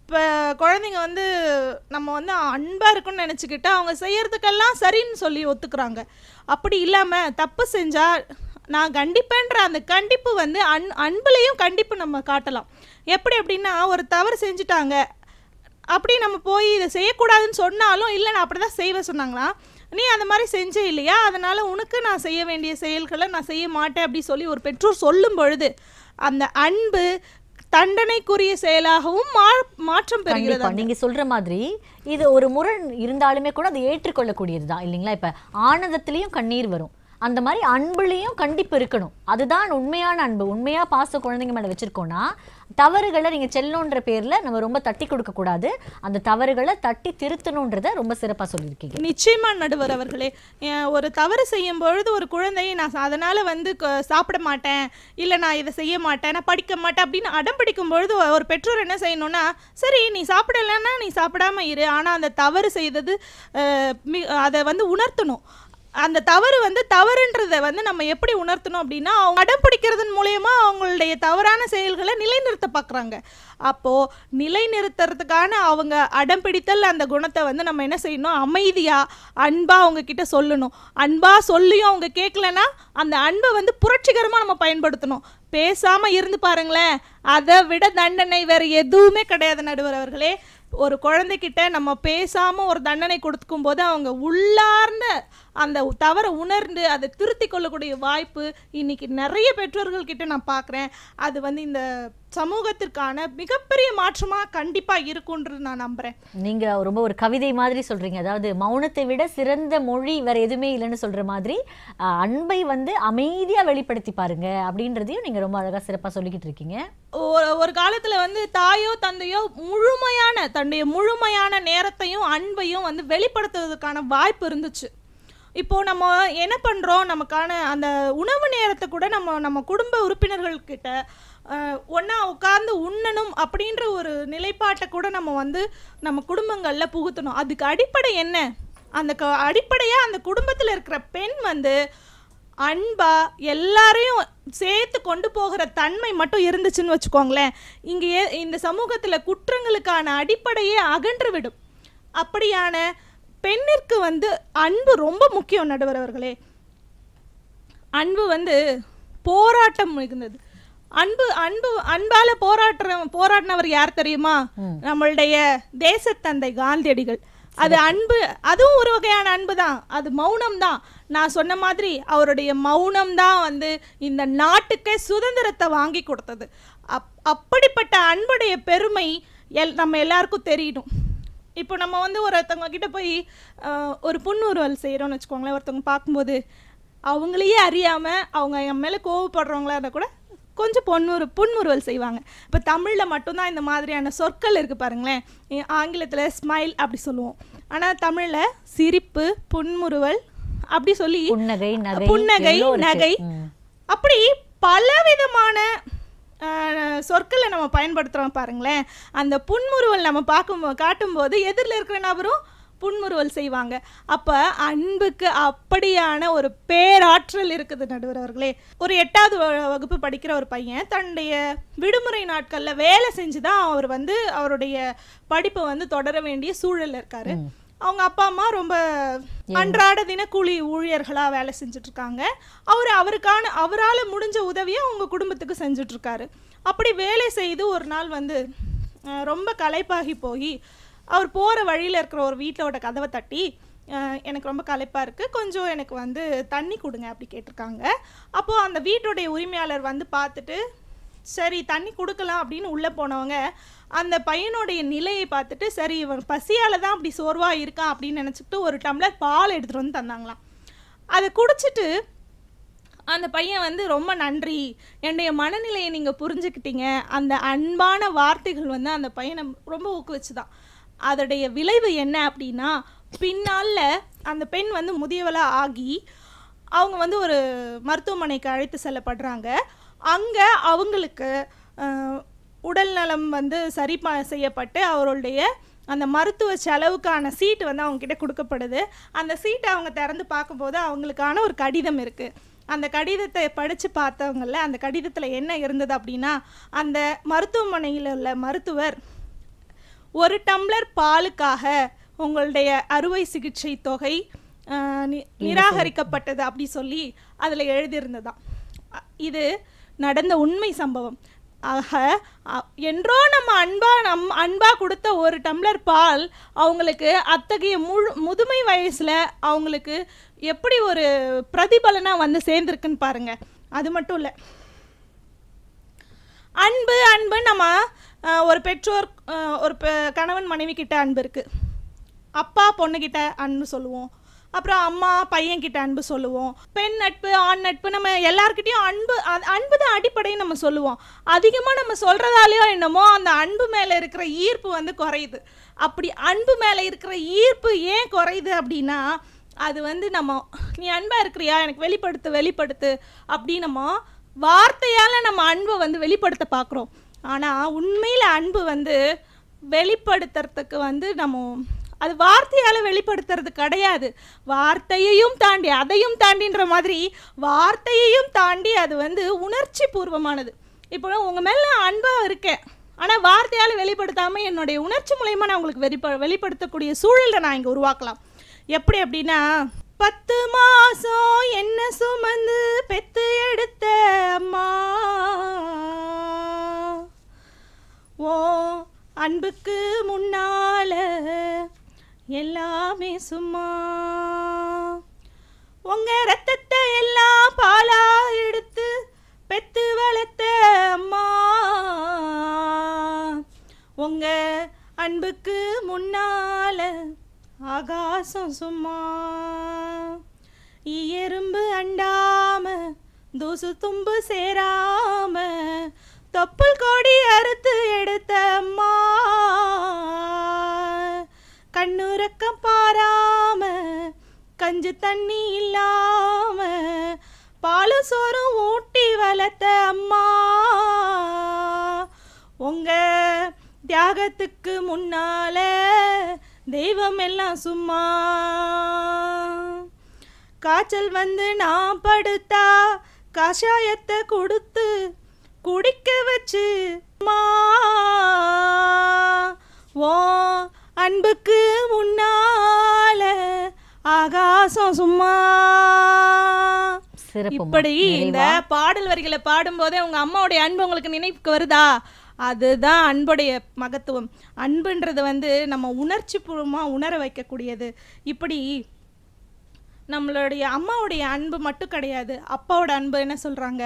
இப்போ குழந்தைங்க வந்து நம்ம வந்து அன்பாக இருக்குன்னு நினச்சிக்கிட்டு அவங்க செய்யறதுக்கெல்லாம் சரின்னு சொல்லி ஒத்துக்கிறாங்க அப்படி இல்லாமல் தப்பு செஞ்சால் நான் கண்டிப்பேன்ற அந்த கண்டிப்பு வந்து அன் அன்புலேயும் கண்டிப்பு நம்ம காட்டலாம் எப்படி அப்படின்னா ஒரு தவறு செஞ்சுட்டாங்க அப்படி நம்ம போய் இதை செய்யக்கூடாதுன்னு சொன்னாலும் இல்லை நான் அப்படி தான் செய்வேன் சொன்னாங்களா நீ அந்த மாதிரி செஞ்சே இல்லையா அதனால் உனக்கு நான் செய்ய வேண்டிய செயல்களை நான் செய்ய மாட்டேன் அப்படி சொல்லி ஒரு பெற்றோர் சொல்லும் பொழுது அந்த அன்பு தண்டனைக்குரிய செயலாகவும் மா மாற்றம் பெறுகிறது கண்டிப்பா நீங்க சொல்ற மாதிரி இது ஒரு முரண் இருந்தாலுமே கூட அது ஏற்றுக்கொள்ளக்கூடியது தான் இல்லைங்களா இப்ப ஆனந்தத்திலையும் கண்ணீர் வரும் அந்த மாதிரி அன்புலையும் கண்டிப்பு இருக்கணும் அதுதான் உண்மையான அன்பு உண்மையா பாச குழந்தைங்க மேல வச்சிருக்கோம்னா தவறுகளை நீங்க செல்லோன்ற பேர்ல நம்ம ரொம்ப தட்டி கொடுக்க கூடாது அந்த தவறுகளை தட்டி திருத்தணுன்றத ரொம்ப சிறப்பா சொல்லியிருக்கீங்க நிச்சயமா நடுவர் அவர்களே அஹ் ஒரு தவறு செய்யும் பொழுது ஒரு குழந்தையை நான் அதனால வந்து க- சாப்பிட மாட்டேன் இல்லை நான் இதை செய்ய மாட்டேன் நான் படிக்க மாட்டேன் அப்படின்னு அடம் பிடிக்கும் பொழுது ஒரு பெற்றோர் என்ன செய்யணும்னா சரி நீ சாப்பிடலைன்னா நீ சாப்பிடாம இரு ஆனால் அந்த தவறு செய்தது அஹ், மி- அதை வந்து உணர்த்தணும் அந்த தவறு வந்து தவறுன்றதை வந்து நம்ம எப்படி உணர்த்தணும் அப்படின்னா அவங்க அடம் பிடிக்கிறதன் மூலயமா அவங்களுடைய தவறான செயல்களை நிலைநிறுத்த பார்க்குறாங்க அப்போது நிலைநிறுத்துறதுக்கான அவங்க அடம் பிடித்தல் அந்த குணத்தை வந்து நம்ம என்ன செய்யணும் அமைதியாக அன்பாக அவங்க கிட்ட சொல்லணும் அன்பாக சொல்லியும் அவங்க கேட்கலன்னா அந்த அன்பை வந்து புரட்சிகரமாக நம்ம பயன்படுத்தணும் பேசாமல் இருந்து பாருங்களேன் அதை விட தண்டனை வேறு எதுவுமே கிடையாது நடுவர் அவர்களே ஒரு குழந்தைகிட்ட நம்ம பேசாமல் ஒரு தண்டனை கொடுக்கும் போது அவங்க உள்ளார்ந்த அந்த தவறை உணர்ந்து அதை திருத்தி கொள்ளக்கூடிய வாய்ப்பு இன்னைக்கு நிறைய பெற்றோர்கள் கிட்ட நான் பார்க்குறேன் அது வந்து இந்த சமூகத்திற்கான மிகப்பெரிய மாற்றமாக கண்டிப்பாக இருக்குன்றது நான் நம்புகிறேன் நீங்க ரொம்ப ஒரு கவிதை மாதிரி சொல்றீங்க அதாவது மௌனத்தை விட சிறந்த மொழி வேற எதுவுமே இல்லைன்னு சொல்ற மாதிரி அஹ், அன்பை வந்து அமைதியா வெளிப்படுத்தி பாருங்க அப்படின்றதையும் நீங்க ரொம்ப அழகா சிறப்பா சொல்லிக்கிட்டு இருக்கீங்க ஒரு ஒரு காலத்தில் வந்து தாயோ தந்தையோ முழுமையான தன்னுடைய முழுமையான நேரத்தையும் அன்பையும் வந்து வெளிப்படுத்துவதற்கான வாய்ப்பு இருந்துச்சு இப்போ நம்ம என்ன பண்ணுறோம் நமக்கான அந்த உணவு நேரத்தை கூட நம்ம நம்ம குடும்ப உறுப்பினர்கள்கிட்ட ஒன்றா உட்கார்ந்து உண்ணணும் அப்படின்ற ஒரு நிலைப்பாட்டை கூட நம்ம வந்து நம்ம குடும்பங்களில் புகுத்தணும் அதுக்கு அடிப்படை என்ன அந்த க அடிப்படையாக அந்த குடும்பத்தில் இருக்கிற பெண் வந்து அன்பா எல்லாரையும் சேர்த்து கொண்டு போகிற தன்மை மட்டும் இருந்துச்சுன்னு வச்சுக்கோங்களேன் இங்கே ஏ- இந்த சமூகத்தில் குற்றங்களுக்கான அடிப்படையே அகன்று விடும் அப்படியான பெண்ணிற்கு வந்து அன்பு ரொம்ப முக்கியம் நடுவர் அவர்களே அன்பு வந்து போராட்டம் மிகுந்தது அன்பு அன்பு அன்பால போராடுற போராடினவர் யார் தெரியுமா நம்மளுடைய தேசத்தந்தை காந்தியடிகள் அது அன்பு அதுவும் ஒரு வகையான அன்பு தான் அது மௌனம் தான் நான் சொன்ன மாதிரி அவருடைய மௌனம் தான் வந்து இந்த நாட்டுக்கே சுதந்திரத்தை வாங்கி கொடுத்தது அப் அப்படிப்பட்ட அன்புடைய பெருமை எல் நம்ம எல்லாருக்கும் தெரியணும் இப்போ நம்ம வந்து ஒருத்தவங்க கிட்ட போய் அஹ், ஒரு புன்முறுவல் செய்கிறோம்னு வச்சுக்கோங்களேன் ஒருத்தவங்க பார்க்கும்போது அவங்களையே அறியாமல் அவங்க என் மேலே கோவப்படுறவங்களா இருந்தால் கூட கொஞ்சம் பொன்முறு புன்முறுவல் செய்வாங்க இப்போ தமிழில் மட்டும்தான் இந்த மாதிரியான சொற்கள் இருக்குது பாருங்களேன் ஆங்கிலத்தில் ஸ்மைல் அப்படி சொல்லுவோம் ஆனால் தமிழில் சிரிப்பு புன்முறுவல் அப்படி சொல்லி புன்னகை நகை புன்னகை எவ்வளோ இருக்கு. நகை ம். அப்படி பலவிதமான அஹ், சொற்களை நம்ம பயன்படுத்துகிறோம் பாருங்களேன் அந்த புன்முறுவல் நம்ம பார்க்கும் காட்டும்போது எதிரில் இருக்கிற நபரும் புன்முறுவல் செய்வாங்க அப்போ அன்புக்கு அப்படியான ஒரு பேராற்றல் இருக்குது நடுவர் அவர்களே ஒரு எட்டாவது வ- வகுப்பு படிக்கிற ஒரு பையன் தன்னுடைய விடுமுறை நாட்களில் வேலை செஞ்சு தான் அவர் வந்து அவருடைய படிப்பை வந்து தொடர வேண்டிய சூழல்ல இருக்காரு அவங்க அப்பா அம்மா ரொம்ப அன்றாட தினக்கூலி ஊழியர்களா வேலை செஞ்சுட்டு இருக்காங்க அவர் அவருக்கான அவரால் முடிஞ்ச உதவியை அவங்க குடும்பத்துக்கு செஞ்சுட்டு இருக்காரு அப்படி வேலை செய்து ஒரு நாள் வந்து அஹ், ரொம்ப களைப்பாகி போய் அவர் போகிற வழியில் இருக்கிற ஒரு வீட்டோட கதவை தட்டி அஹ், எனக்கு ரொம்ப களைப்பாக இருக்குது கொஞ்சம் எனக்கு வந்து தண்ணி கொடுங்க அப்படி கேட்டிருக்காங்க அப்போது அந்த வீட்டுடைய உரிமையாளர் வந்து பார்த்துட்டு சரி தண்ணி கொடுக்கலாம் அப்படின்னு உள்ளே போனவங்க அந்த பையனுடைய நிலையை பார்த்துட்டு சரி இவன் பசியால் தான் அப்படி சோர்வாக இருக்கான் அப்படின்னு நினச்சிக்கிட்டு ஒரு டம்ளர் பால் எடுத்துகிட்டு வந்து தந்தாங்களாம் அதை குடிச்சிட்டு அந்த பையன் வந்து ரொம்ப நன்றி என்னுடைய மனநிலையை நீங்கள் புரிஞ்சுக்கிட்டீங்க அந்த அன்பான வார்த்தைகள் வந்து அந்த பையனை ரொம்ப ஊக்குவிச்சுதான் அதோடைய விளைவு என்ன அப்படின்னா பின்னால அந்த பெண் வந்து முதியவளாக ஆகி அவங்க வந்து ஒரு மருத்துவமனைக்கு அழைத்து செல்லப்படுறாங்க அங்கே அவங்களுக்கு அஹ், உடல் நலம் வந்து சரி ப செய்யப்பட்டு அவருடைய அந்த மருத்துவ செலவுக்கான சீட்டு வந்து அவங்க கிட்ட கொடுக்கப்படுது அந்த சீட்டை அவங்க திறந்து பார்க்கும்போது அவங்களுக்கான ஒரு கடிதம் இருக்குது அந்த கடிதத்தை படித்து பார்த்தவங்கள அந்த கடிதத்தில் என்ன இருந்தது அப்படின்னா அந்த மருத்துவமனையில் உள்ள மருத்துவர் ஒரு டம்ளர் பாலுக்காக உங்களுடைய அறுவை சிகிச்சை தொகை ஆஹ், நி- நிராகரிக்கப்பட்டது அப்படி சொல்லி அதில் எழுதியிருந்ததாம் அ- இது நடந்த உண்மை சம்பவம் ஆக அ- என்றோ நம்ம அன்பா நம் அன்பா கொடுத்த ஒரு டம்ளர் பால் அவங்களுக்கு அத்தகைய முழு முதுமை வயசுல அவங்களுக்கு எப்படி ஒரு பிரதிபலனா வந்து சேர்ந்துருக்குன்னு பாருங்க அது மட்டும் இல்லை அன்பு அன்பு நம்ம அஹ், ஒரு பெற்றோர் அஹ், ஒரு பெ- கணவன் மனைவி கிட்ட அன்பு இருக்கு அப்பா பொண்ணுகிட்ட அன்பு சொல்லுவோம் அப்புறம் அம்மா பையன்கிட்ட அன்பு சொல்லுவோம் பெண் நட்பு ஆண் நட்பு நம்ம எல்லார்கிட்டயும் அன்பு அ- அன்பு தான் அடிப்படைன்னு நம்ம சொல்லுவோம் அதிகமாக நம்ம சொல்கிறதாலேயோ என்னமோ அந்த அன்பு மேலே இருக்கிற ஈர்ப்பு வந்து குறையுது அப்படி அன்பு மேலே இருக்கிற ஈர்ப்பு ஏன் குறையுது அப்படின்னா அது வந்து நம்ம நீ அன்பாக இருக்கிறியா எனக்கு வெளிப்படுத்து வெளிப்படுத்து அப்படி நம்ம வார்த்தையால் நம்ம அன்பை வந்து வெளிப்படுத்த பார்க்குறோம் ஆனால் உண்மையில் அன்பு வந்து வெளிப்படுத்துறதுக்கு வந்து நம்ம அது வார்த்தையால் வெளிப்படுத்துறது கிடையாது வார்த்தையையும் தாண்டி அதையும் தாண்டின்ற மாதிரி வார்த்தையையும் தாண்டி அது வந்து உணர்ச்சி பூர்வமானது இப்போ உங்கள் மேலே அன்பாக இருக்கேன் ஆனால் வார்த்தையால் வெளிப்படுத்தாமல் என்னுடைய உணர்ச்சி மூலயமா நான் உங்களுக்கு வெளிப்ப வெளிப்படுத்தக்கூடிய சூழலை நான் இங்கே உருவாக்கலாம் எப்படி அப்படின்னா பத்து மாசம் என்ன சுமந்து பெத்து எடுத்த அம்மா ஓ அன்புக்கு முன்னால எல்லாமே சும்மா உங்க ரத்தத்தை எல்லாம் பாலா எடுத்து பெத்து வளர்த்த அம்மா உங்க அன்புக்கு முன்னால ஆகாசம் சும்மா எறும்பு அண்டாம தூசு தும்பு சேராம தொப்புள் கொடி அறுத்து எடுத்த அம்மா கண்ணுறக்கம் பாராம கஞ்சு தண்ணி இல்லாம பாலு சோறும் ஊட்டி வளர்த்த அம்மா உங்க தியாகத்துக்கு முன்னால தெய்வம் எல்லாம் சும்மா காய்ச்சல் வந்து நான் படுத்தா கஷாயத்தை கொடுத்து குடிக்க வச்சு அம்மா, ஓ அன்புக்கு முன்னால ஆகாசம் சும்மா சிறப்பு இப்படி இந்த பாடல் வரிகளை பாடும்போதே உங்க அம்மாவுடைய அன்பு உங்களுக்கு நினைவுக்கு வருதா அதுதான் அன்புடைய மகத்துவம் அன்புன்றது வந்து நம்ம உணர்ச்சி பூர்வமாக உணர வைக்கக்கூடியது இப்படி நம்மளுடைய அம்மாவுடைய அன்பு மட்டும் கிடையாது அப்பாவோட அன்பு என்ன சொல்றாங்க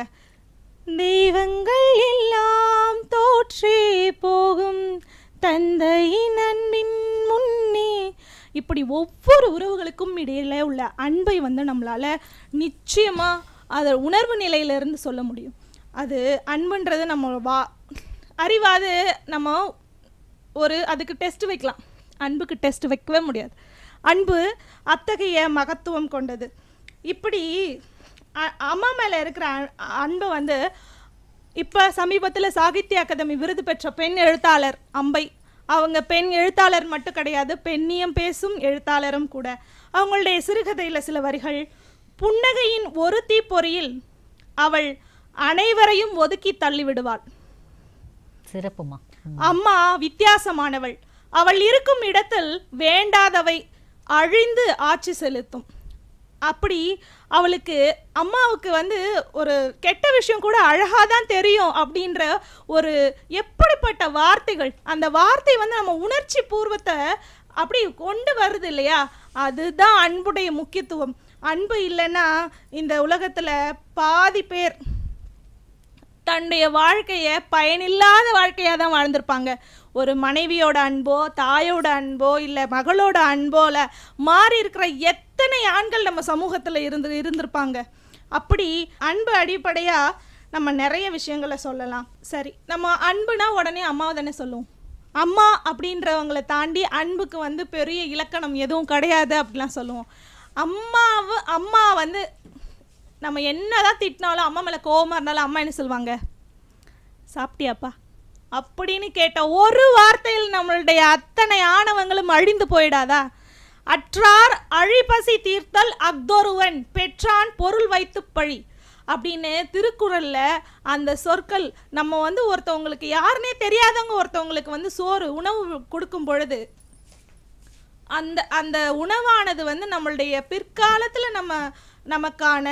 தெய்வங்கள் எல்லாம் தோற்றே போகும் தந்தையின் அன்பின் முன்னே இப்படி ஒவ்வொரு உறவுகளுக்கும் இடையில உள்ள அன்பை வந்து நம்மளால நிச்சயமா அதை உணர்வு நிலையிலிருந்து சொல்ல முடியும் அது அன்புன்றது நம்ம வா அறிவாது நம்ம ஒரு அதுக்கு டெஸ்ட் வைக்கலாம் அன்புக்கு டெஸ்ட் வைக்கவே முடியாது அன்பு அத்தகைய மகத்துவம் கொண்டது இப்படி அ- அம்மா மேலே இருக்கிற அ- அன்பை வந்து இப்போ சமீபத்தில் சாகித்ய அகாதமி விருது பெற்ற பெண் எழுத்தாளர் அம்பை அவங்க பெண் எழுத்தாளர் மட்டும் கிடையாது பெண்ணியம் பேசும் எழுத்தாளரும் கூட அவங்களுடைய சிறுகதையில் சில வரிகள் புன்னகையின் ஒரு தீப்பொறியில் அவள் அனைவரையும் ஒதுக்கி தள்ளிவிடுவாள் சிறப்புமா அம்மா வித்தியாசமானவள் அவள் இருக்கும் இடத்தில் வேண்டாதவை அழிந்து ஆட்சி செலுத்தும் அப்படி அவளுக்கு அம்மாவுக்கு வந்து ஒரு கெட்ட விஷயம் கூட அழகாக தான் தெரியும் அப்படின்ற ஒரு எப்படிப்பட்ட வார்த்தைகள் அந்த வார்த்தை வந்து நம்ம உணர்ச்சி பூர்வத்தை அப்படி கொண்டு வருது இல்லையா அதுதான் அன்புடைய முக்கியத்துவம் அன்பு இல்லைன்னா இந்த உலகத்தில் பாதி பேர் தன்னுடைய வாழ்க்கையை பயனில்லாத வாழ்க்கையாக தான் வாழ்ந்திருப்பாங்க ஒரு மனைவியோட அன்போ தாயோட அன்போ இல்லை மகளோட அன்போல மாறி இருக்கிற எத்தனை ஆண்கள் நம்ம சமூகத்தில் இருந்து இருந்திருப்பாங்க அப்படி அன்பு அடிப்படையாக நம்ம நிறைய விஷயங்களை சொல்லலாம் சரி நம்ம அன்புனா உடனே அம்மாவை தானே சொல்லுவோம் அம்மா அப்படின்றவங்களை தாண்டி அன்புக்கு வந்து பெரிய இலக்கணம் எதுவும் கிடையாது அப்படிலாம் சொல்லுவோம் அம்மாவு அம்மா வந்து நம்ம என்னதான் திட்டினாலும் அம்மா மேலே கோவமாக இருந்தாலும் அம்மா என்ன சொல்லுவாங்க சாப்பிட்டியாப்பா அப்படின்னு கேட்ட ஒரு வார்த்தையில் நம்மளுடைய அத்தனை ஆணவங்களும் அழிந்து போயிடாதா அற்றார் அழிபசி தீர்த்தல் அக்தொருவன் பெற்றான் பொருள் வைத்து பழி அப்படின்னு திருக்குறள்ல அந்த சொற்கள் நம்ம வந்து ஒருத்தவங்களுக்கு யாருன்னே தெரியாதவங்க ஒருத்தவங்களுக்கு வந்து சோறு உணவு கொடுக்கும் பொழுது அந்த அந்த உணவானது வந்து நம்மளுடைய பிற்காலத்துல நம்ம நமக்கான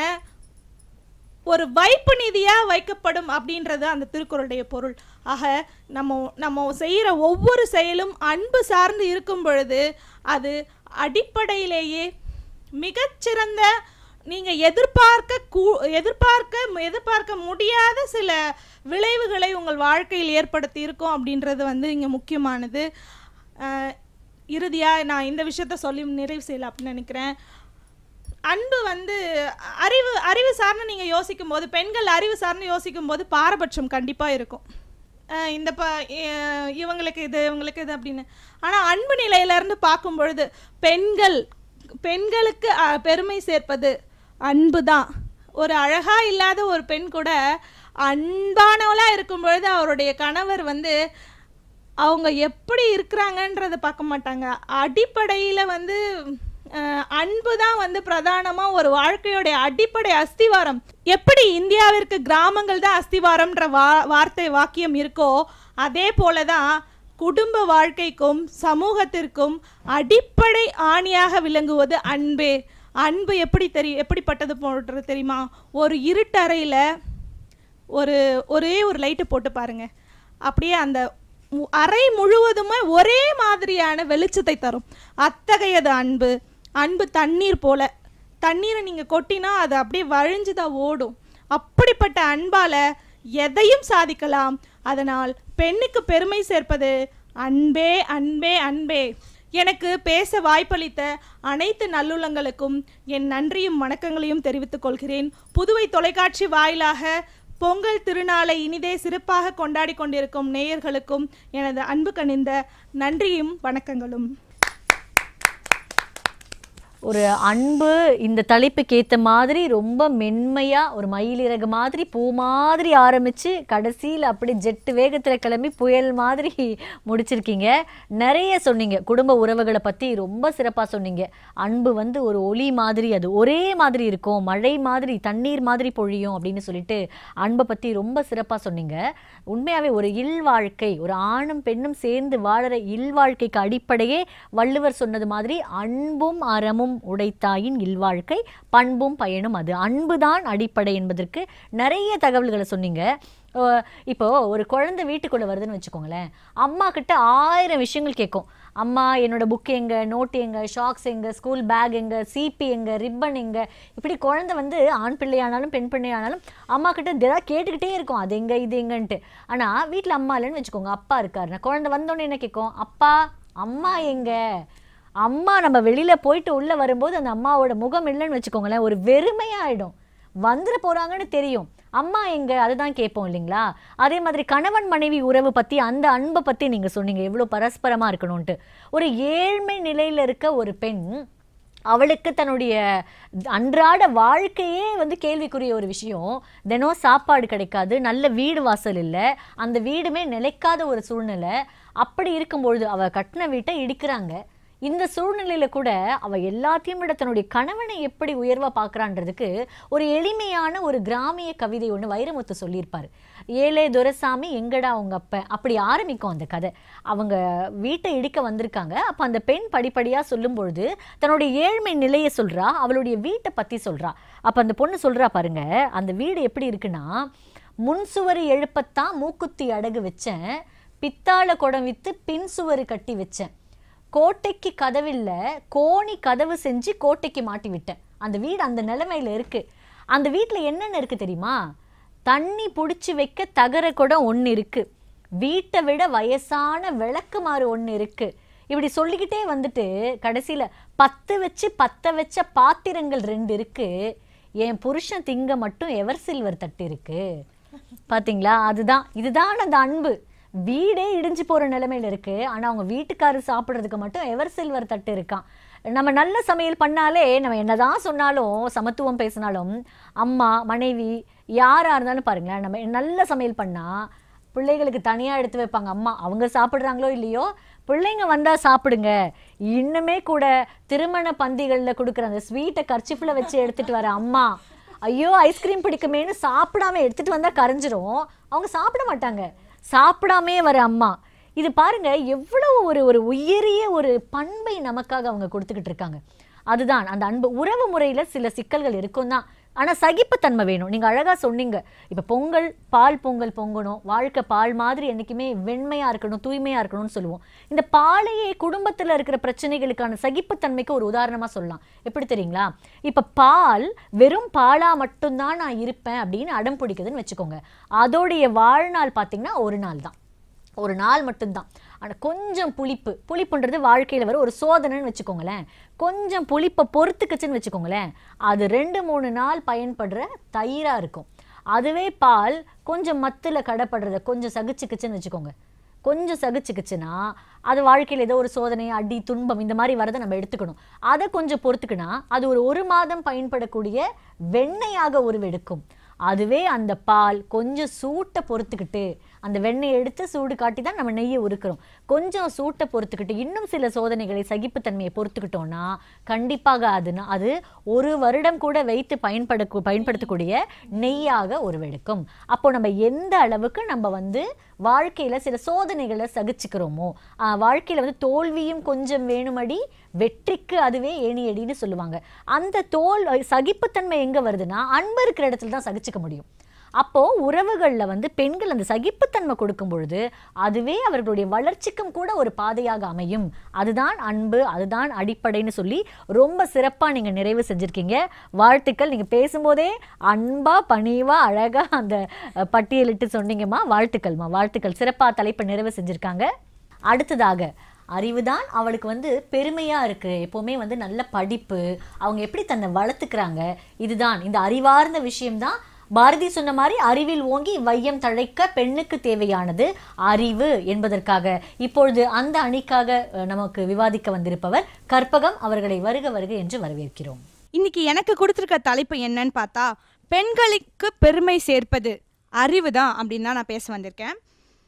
ஒரு வைப்பு நிதியாக வைக்கப்படும் அப்படின்றது அந்த திருக்குறளுடைய பொருள் ஆக நம்ம நம்ம செய்கிற ஒவ்வொரு செயலும் அன்பு சார்ந்து இருக்கும் பொழுது அது அடிப்படையிலேயே மிகச்சிறந்த நீங்கள் எதிர்பார்க்க கூ எதிர்பார்க்க எதிர்பார்க்க முடியாத சில விளைவுகளை உங்கள் வாழ்க்கையில் ஏற்படுத்தி இருக்கும் அப்படின்றது வந்து இங்கே முக்கியமானது இறுதியாக நான் இந்த விஷயத்த சொல்லி நிறைவு செய்யலாம் அப்படின்னு நினைக்கிறேன் அன்பு வந்து அறிவு அறிவு சார்ந்து நீங்கள் யோசிக்கும் போது பெண்கள் அறிவு சார்ந்து யோசிக்கும் போது பாரபட்சம் கண்டிப்பாக இருக்கும் அஹ் இந்த ப அஹ் இவங்களுக்கு இது இவங்களுக்கு இது அப்படின்னு ஆனால் அன்பு நிலையிலேருந்து பார்க்கும் பொழுது பெண்கள் பெண்களுக்கு அஹ், பெருமை சேர்ப்பது அன்பு தான் ஒரு அழகா இல்லாத ஒரு பெண் கூட அன்பானவளா இருக்கும் பொழுது அவருடைய கணவர் வந்து அவங்க எப்படி இருக்கிறாங்கன்றதை பார்க்க மாட்டாங்க அடிப்படையில் வந்து அஹ், அன்பு தான் வந்து பிரதானமாக ஒரு வாழ்க்கையோடைய அடிப்படை அஸ்திவாரம் எப்படி இந்தியாவிற்கு கிராமங்கள் தான் அஸ்திவாரம்ன்ற வா வார்த்தை வாக்கியம் இருக்கோ அதே போல தான் குடும்ப வாழ்க்கைக்கும் சமூகத்திற்கும் அடிப்படை ஆணியாக விளங்குவது அன்பே அன்பு எப்படி தெரியும் எப்படிப்பட்டது போன்றது தெரியுமா ஒரு இருட்டறையில் ஒரு ஒரே ஒரு லைட்டு போட்டு பாருங்க அப்படியே அந்த மு- அறை முழுவதுமே ஒரே மாதிரியான வெளிச்சத்தை தரும் அத்தகையது அன்பு அன்பு தண்ணீர் போல தண்ணீரை நீங்கள் கொட்டினா அது அப்படியே வழிஞ்சு தான் ஓடும் அப்படிப்பட்ட அன்பால் எதையும் சாதிக்கலாம் அதனால் பெண்ணுக்கு பெருமை சேர்ப்பது அன்பே அன்பே அன்பே எனக்கு பேச வாய்ப்பளித்த அனைத்து நல்லுள்ளங்களுக்கும் என் நன்றியும் வணக்கங்களையும் தெரிவித்துக் கொள்கிறேன் புதுவை தொலைக்காட்சி வாயிலாக பொங்கல் திருநாளை இனிதே சிறப்பாக கொண்டாடி கொண்டிருக்கும் நேயர்களுக்கும் எனது அன்பு கனிந்த நன்றியும் வணக்கங்களும் ஒரு அன்பு இந்த தலைப்புக்கு ஏத்த மாதிரி ரொம்ப மென்மையா ஒரு மயிலிறகு மாதிரி பூ மாதிரி ஆரம்பிச்சு கடைசியில் அப்படி ஜெட்டு வேகத்துல கிளம்பி புயல் மாதிரி முடிச்சிருக்கீங்க நிறைய சொன்னீங்க குடும்ப உறவுகளை பத்தி ரொம்ப சிறப்பா சொன்னீங்க அன்பு வந்து ஒரு ஒளி மாதிரி அது ஒரே மாதிரி இருக்கும் மழை மாதிரி தண்ணீர் மாதிரி பொழியும் அப்படின்னு சொல்லிட்டு அன்பை பத்தி ரொம்ப சிறப்பா சொன்னீங்க உண்மையாவே ஒரு இல் வாழ்க்கை ஒரு ஆணும் பெண்ணும் சேர்ந்து வாழற இல் வாழ்க்கைக்கு அடிப்படையே வள்ளுவர் சொன்னது மாதிரி அன்பும் அறமும் உடைத்தாயின் இல்வாழ்க்கை பண்பும் பயனும் அது அன்புதான் அடிப்படை என்பதற்கு நிறைய தகவல்களை சொன்னீங்க அஹ் இப்போ ஒரு குழந்தை வீட்டுக்குள்ள வருதுன்னு வச்சுக்கோங்களேன் அம்மா கிட்ட ஆயிரம் விஷயங்கள் கேட்கும் அம்மா என்னோட புக் எங்க நோட் எங்க ஷாக்ஸ் எங்க ஸ்கூல் பேக் எங்க சிபி எங்க ரிப்பன் எங்க இப்படி குழந்தை வந்து ஆண் பிள்ளையானாலும் பெண் பிள்ளையானாலும் அம்மா கிட்ட ஏதாவது கேட்டுக்கிட்டே இருக்கும் அது எங்க இது எங்கன்ட்டு ஆனா வீட்ல அம்மா இல்லைன்னு வச்சுக்கோங்க அப்பா இருக்காருன்னா குழந்தை வந்தோடனே என்ன கேட்கும் அப்பா அம்மா எங்க அம்மா நம்ம வெளியில போயிட்டு உள்ள வரும்போது அந்த அம்மாவோட முகம் இல்லைன்னு வச்சுக்கோங்களேன் ஒரு வெறுமையாயிடும் வந்துட போறாங்கன்னு தெரியும் அம்மா எங்க அதுதான் கேட்போம் இல்லைங்களா அதே மாதிரி கணவன் மனைவி உறவு பத்தி அந்த அன்பை பத்தி நீங்க சொன்னீங்க எவ்வளவு பரஸ்பரமா இருக்கணும்ட்டு ஒரு ஏழ்மை நிலையில இருக்க ஒரு பெண் அவளுக்கு தன்னுடைய அன்றாட வாழ்க்கையே வந்து கேள்விக்குரிய ஒரு விஷயம் தினம் சாப்பாடு கிடைக்காது நல்ல வீடு வாசல் இல்லை அந்த வீடுமே நிலைக்காத ஒரு சூழ்நிலை அப்படி இருக்கும்பொழுது அவ கட்டின வீட்டை இடிக்கிறாங்க இந்த சூழ்நிலையில கூட அவ எல்லாத்தையும் விட தன்னுடைய கணவனை எப்படி உயர்வா பார்க்கறான்றதுக்கு ஒரு எளிமையான ஒரு கிராமிய கவிதை ஒண்ணு வைரமுத்து சொல்லியிருப்பாரு ஏலே துரைசாமி எங்கடா உங்க அப்ப அப்படி ஆரம்பிக்கும் அந்த கதை அவங்க வீட்டை இடிக்க வந்திருக்காங்க அப்ப அந்த பெண் படிப்படியா சொல்லும் பொழுது தன்னுடைய ஏழ்மை நிலையை சொல்றா அவளுடைய வீட்டை பத்தி சொல்றா அப்ப அந்த பொண்ணு சொல்றா பாருங்க அந்த வீடு எப்படி இருக்குன்னா முன் சுவர் எழுப்பத்தான் மூக்குத்தி அடகு வச்சேன் பித்தாள குடம் வித்து பின் சுவர் கட்டி வச்சேன் கோட்டைக்கு கதவில்ல கோணி கதவு செஞ்சு கோட்டைக்கு மாட்டி விட்டேன் அந்த வீடு அந்த நிலைமையில இருக்கு அந்த வீட்ல என்னென்ன இருக்கு தெரியுமா தண்ணி புடிச்சு வைக்க தகர குடம் ஒண்ணு இருக்கு வீட்டை விட வயசான விளக்குமாறு ஒண்ணு இருக்கு இப்படி சொல்லிக்கிட்டே வந்துட்டு கடைசியில பத்து வச்சு பத்த வச்ச பாத்திரங்கள் ரெண்டு இருக்கு என் புருஷன் திங்க மட்டும் எவர் சில்வர் தட்டு இருக்கு பாத்தீங்களா அதுதான் இதுதான் அந்த அன்பு வீடே இடிஞ்சு போற நிலைமையில இருக்கு ஆனா அவங்க வீட்டுக்காரர் சாப்பிடுறதுக்கு மட்டும் எவர் சில்வர் தட்டு இருக்கான் நம்ம நல்ல சமையல் பண்ணாலே நம்ம என்னதான் சொன்னாலும் சமத்துவம் பேசினாலும் அம்மா மனைவி யாரா இருந்தாலும் பாருங்களேன் நம்ம நல்ல சமையல் பண்ணா பிள்ளைகளுக்கு தனியா எடுத்து வைப்பாங்க அம்மா அவங்க சாப்பிடுறாங்களோ இல்லையோ பிள்ளைங்க வந்தா சாப்பிடுங்க இன்னுமே கூட திருமண பந்திகள்ல கொடுக்குற அந்த ஸ்வீட்டை கர்ச்சிஃபில் வச்சு எடுத்துட்டு வர அம்மா ஐயோ ஐஸ்கிரீம் பிடிக்குமேன்னு சாப்பிடாம எடுத்துட்டு வந்தா கரைஞ்சிரும் அவங்க சாப்பிட மாட்டாங்க சாப்பிடாமே வர அம்மா இது பாருங்க எவ்வளவு ஒரு ஒரு உயரிய ஒரு பண்பை நமக்காக அவங்க கொடுத்துக்கிட்டு இருக்காங்க அதுதான் அந்த அன்பு உறவு முறையில சில சிக்கல்கள் இருக்கும் தான் ஆனா சகிப்புத்தன்மை வேணும் நீங்க அழகா சொன்னீங்க இப்ப பொங்கல் பால் பொங்கல் பொங்கணும் வாழ்க்கை பால் மாதிரி என்னைக்குமே வெண்மையா இருக்கணும் தூய்மையா இருக்கணும்னு சொல்லுவோம் இந்த பாலையே குடும்பத்துல இருக்கிற பிரச்சனைகளுக்கான சகிப்புத்தன்மைக்கு ஒரு உதாரணமா சொல்லலாம் எப்படி தெரியுங்களா இப்ப பால் வெறும் பாலா மட்டும்தான் நான் இருப்பேன் அப்படின்னு அடம் பிடிக்குதுன்னு வச்சுக்கோங்க அதோடைய வாழ்நாள் பார்த்தீங்கன்னா ஒரு நாள் தான் ஒரு நாள் மட்டும்தான் ஆனால் கொஞ்சம் புளிப்பு புளிப்புன்றது வாழ்க்கையில் வர ஒரு சோதனைன்னு வச்சுக்கோங்களேன் கொஞ்சம் புளிப்பை பொறுத்துக்குச்சுன்னு வச்சுக்கோங்களேன் அது ரெண்டு மூணு நாள் பயன்படுற தயிராக இருக்கும் அதுவே பால் கொஞ்சம் மத்தில் கடைப்படுறத கொஞ்சம் சகிச்சுக்குச்சுன்னு வச்சுக்கோங்க கொஞ்சம் சகிச்சுக்குச்சுன்னா அது வாழ்க்கையில் ஏதோ ஒரு சோதனை அடி துன்பம் இந்த மாதிரி வரதை நம்ம எடுத்துக்கணும் அதை கொஞ்சம் பொறுத்துக்கினா அது ஒரு ஒரு மாதம் பயன்படக்கூடிய வெண்ணெயாக உருவெடுக்கும் அதுவே அந்த பால் கொஞ்சம் சூட்டை பொறுத்துக்கிட்டு அந்த வெண்ணெயை எடுத்து சூடு காட்டி தான் நம்ம நெய்யை உருக்குறோம் கொஞ்சம் சூட்டை பொறுத்துக்கிட்டு இன்னும் சில சோதனைகளை சகிப்புத்தன்மையை பொறுத்துக்கிட்டோம்னா கண்டிப்பாக அதுனா அது ஒரு வருடம் கூட வைத்து பயன்பட பயன்படுத்தக்கூடிய நெய்யாக உருவெடுக்கும் அப்போ நம்ம எந்த அளவுக்கு நம்ம வந்து வாழ்க்கையில சில சோதனைகளை சகிச்சுக்கிறோமோ ஆஹ் வாழ்க்கையில வந்து தோல்வியும் கொஞ்சம் வேணுமடி வெற்றிக்கு அதுவே ஏணியடின்னு சொல்லுவாங்க அந்த தோல் சகிப்புத்தன்மை எங்க வருதுன்னா அன்பு இருக்கிற இடத்துல தான் சகிச்சுக்க முடியும் அப்போ உறவுகள்ல வந்து பெண்கள் அந்த சகிப்புத்தன்மை கொடுக்கும் பொழுது அதுவே அவர்களுடைய வளர்ச்சிக்கும் கூட ஒரு பாதையாக அமையும் அதுதான் அன்பு அதுதான் அடிப்படைன்னு சொல்லி ரொம்ப சிறப்பா நீங்க நிறைவு செஞ்சிருக்கீங்க வாழ்த்துக்கள் நீங்க பேசும்போதே அன்பா பணிவா அழகா அந்த அஹ், பட்டியலிட்டு சொன்னீங்கம்மா வாழ்த்துக்கள்மா வாழ்த்துக்கள் சிறப்பா தலைப்பை நிறைவு செஞ்சிருக்காங்க அடுத்ததாக அறிவுதான் அவளுக்கு வந்து பெருமையா இருக்கு எப்பவுமே வந்து நல்ல படிப்பு அவங்க எப்படி தன்னை வளர்த்துக்கிறாங்க இதுதான் இந்த அறிவார்ந்த விஷயம்தான் பாரதி சொன்ன மாதிரி அறிவில் ஓங்கி வையம் தழைக்க பெண்ணுக்கு தேவையானது அறிவு என்பதற்காக இப்பொழுது அந்த அணிக்காக அஹ், நமக்கு விவாதிக்க வந்திருப்பவர் கற்பகம் அவர்களை வருக வருக என்று வரவேற்கிறோம் இன்னைக்கு எனக்கு கொடுத்துருக்க தலைப்பு என்னன்னு பார்த்தா பெண்களுக்கு பெருமை சேர்ப்பது அறிவு தான் அப்படின்னு தான் நான் பேச வந்திருக்கேன்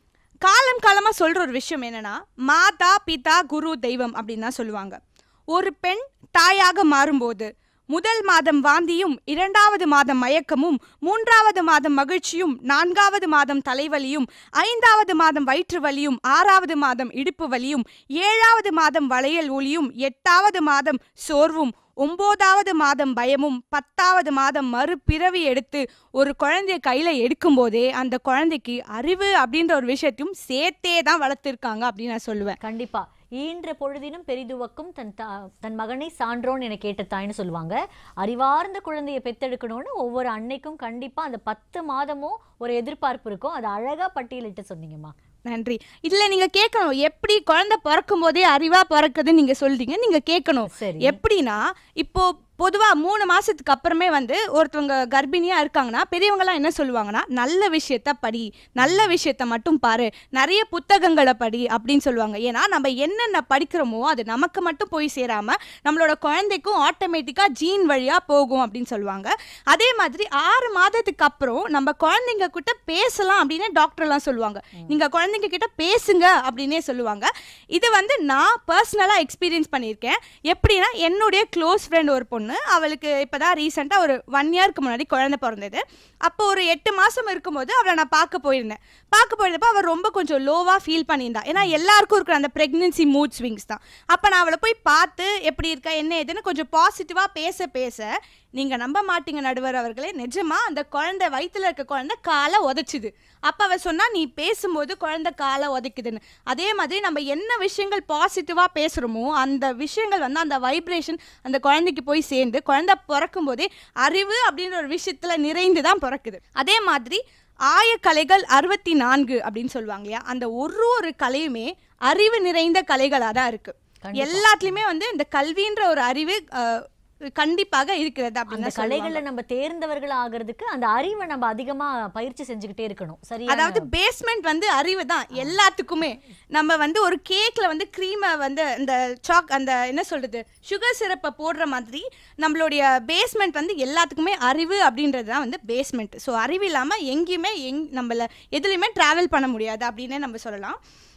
காலம் காலமாக சொல்கிற ஒரு விஷயம் என்னன்னா மாதா பிதா குரு தெய்வம் அப்படின்னு தான் சொல்லுவாங்க ஒரு பெண் தாயாக மாறும்போது முதல் மாதம் வாந்தியும் இரண்டாவது மாதம் மயக்கமும் மூன்றாவது மாதம் மகிழ்ச்சியும் நான்காவது மாதம் தலைவலியும் ஐந்தாவது மாதம் வயிற்று வலியும் ஆறாவது மாதம் இடுப்பு வலியும் ஏழாவது மாதம் வளையல் ஒலியும் எட்டாவது மாதம் சோர்வும் ஒன்பதாவது மாதம் பயமும் பத்தாவது மாதம் மறுபிறவி எடுத்து ஒரு குழந்தைய கையில எடுக்கும்போதே அந்த குழந்தைக்கு அறிவு அப்படின்ற ஒரு விஷயத்தையும் சேர்த்தே தான் வளர்த்துருக்காங்க அப்படின்னு நான் சொல்லுவேன் கண்டிப்பா ஈன்ற பொழுதினும் பெரிதுவக்கும் தன் தா தன் மகனை சான்றோன் என கேட்ட தாய்னு சொல்லுவாங்க அறிவார்ந்த குழந்தையை பெத்தெடுக்கணும்னு ஒவ்வொரு அன்னைக்கும் கண்டிப்பா அந்த பத்து மாதமும் ஒரு எதிர்பார்ப்பு இருக்கும் அதை அழகா பட்டியலிட்டு சொன்னீங்கம்மா நன்றி இதுல நீங்க கேட்கணும் எப்படி குழந்தை பிறக்கும் போதே அறிவா பிறக்குதுன்னு நீங்க சொல்றீங்க நீங்க கேட்கணும் சரி எப்படின்னா இப்போ பொதுவா மூணு மாசத்துக்கு அப்புறமே வந்து ஒருத்தவங்க கர்ப்பிணியா இருக்காங்கன்னா பெரியவங்கலாம் என்ன சொல்லுவாங்கன்னா நல்ல விஷயத்த படி நல்ல விஷயத்த மட்டும் பாரு நிறைய புத்தகங்களை படி அப்படின்னு சொல்லுவாங்க ஏன்னா நம்ம என்னென்ன படிக்கிறோமோ அது நமக்கு மட்டும் போய் சேராம நம்மளோட குழந்தைக்கும் ஆட்டோமேட்டிக்கா ஜீன் வழியா போகும் அப்படின்னு சொல்லுவாங்க அதே மாதிரி ஆறு மாதத்துக்கு அப்புறம் நம்ம குழந்தைங்க கிட்ட பேசலாம் அப்படின்னு டாக்டர்லாம் சொல்லுவாங்க நீங்க குழந்தைங்க கிட்ட பேசுங்க அப்படின்னே சொல்லுவாங்க இது வந்து நான் பர்சனலாக எக்ஸ்பீரியன்ஸ் பண்ணியிருக்கேன் எப்படின்னா என்னுடைய க்ளோஸ் ஃப்ரெண்ட் ஒரு பொண்ணு அவளுக்கு இப்போ தான் ரீசெண்டாக ஒரு ஒன் இயர்க்கு முன்னாடி குழந்தை பிறந்தது அப்போ ஒரு எட்டு மாதம் இருக்கும்போது அவளை நான் பார்க்க போயிருந்தேன் பார்க்க போயிருந்தப்போ அவள் ரொம்ப கொஞ்சம் லோவாக ஃபீல் பண்ணியிருந்தா ஏன்னா எல்லாருக்கும் இருக்கிற அந்த ப்ரெக்னென்சி மூட் ஸ்விங்ஸ் தான் அப்போ நான் அவளை போய் பார்த்து எப்படி இருக்கா என்ன ஏதுன்னு கொஞ்சம் பாசிட்டிவாக பேச பேச நீங்கள் நம்ப மாட்டீங்க நடுவர் அவர்களே நிஜமா அந்த குழந்தை வயித்துல இருக்க குழந்தை காலை உதைச்சுது அப்போ அவ சொன்னா நீ பேசும்போது குழந்தை காலை உதைக்குதுன்னு அதே மாதிரி நம்ம என்ன விஷயங்கள் பாசிட்டிவாக பேசுகிறோமோ அந்த விஷயங்கள் வந்து அந்த வைப்ரேஷன் அந்த குழந்தைக்கு போய் சேர்ந்து குழந்தை பிறக்கும் போதே அறிவு அப்படின்ற ஒரு விஷயத்துல நிறைந்து தான் பிறக்குது அதே மாதிரி ஆயக்கலைகள் அறுபத்தி நான்கு அப்படின்னு சொல்லுவாங்க இல்லையா அந்த ஒரு ஒரு கலையுமே அறிவு நிறைந்த கலைகளாக தான் இருக்கு கண்டிப்பா. எல்லாத்துலயுமே வந்து இந்த கல்வின்ற ஒரு அறிவு அஹ், கண்டிப்பாக இருக்கிறது அந்த அப்படின்னு கலைகள்ல நம்ம தேர்ந்தவர்கள் ஆகிறதுக்கு அந்த அறிவை நம்ம அதிகமா பயிற்சி செஞ்சுக்கிட்டே இருக்கணும் சரியா அதாவது பேஸ்மெண்ட் வந்து அறிவு தான் எல்லாத்துக்குமே நம்ம வந்து ஒரு கேக்ல வந்து க்ரீமை வந்து இந்த சாக் அந்த என்ன சொல்றது சுகர் சிரப்பை போடுற மாதிரி நம்மளுடைய பேஸ்மெண்ட் வந்து எல்லாத்துக்குமே அறிவு அப்படின்றது தான் வந்து பேஸ்மெண்ட் ஸோ அறிவு இல்லாமல் எங்கேயுமே எங் நம்மள எதுலையுமே ட்ராவல் பண்ண முடியாது அப்படின்னே நம்ம சொல்லலாம்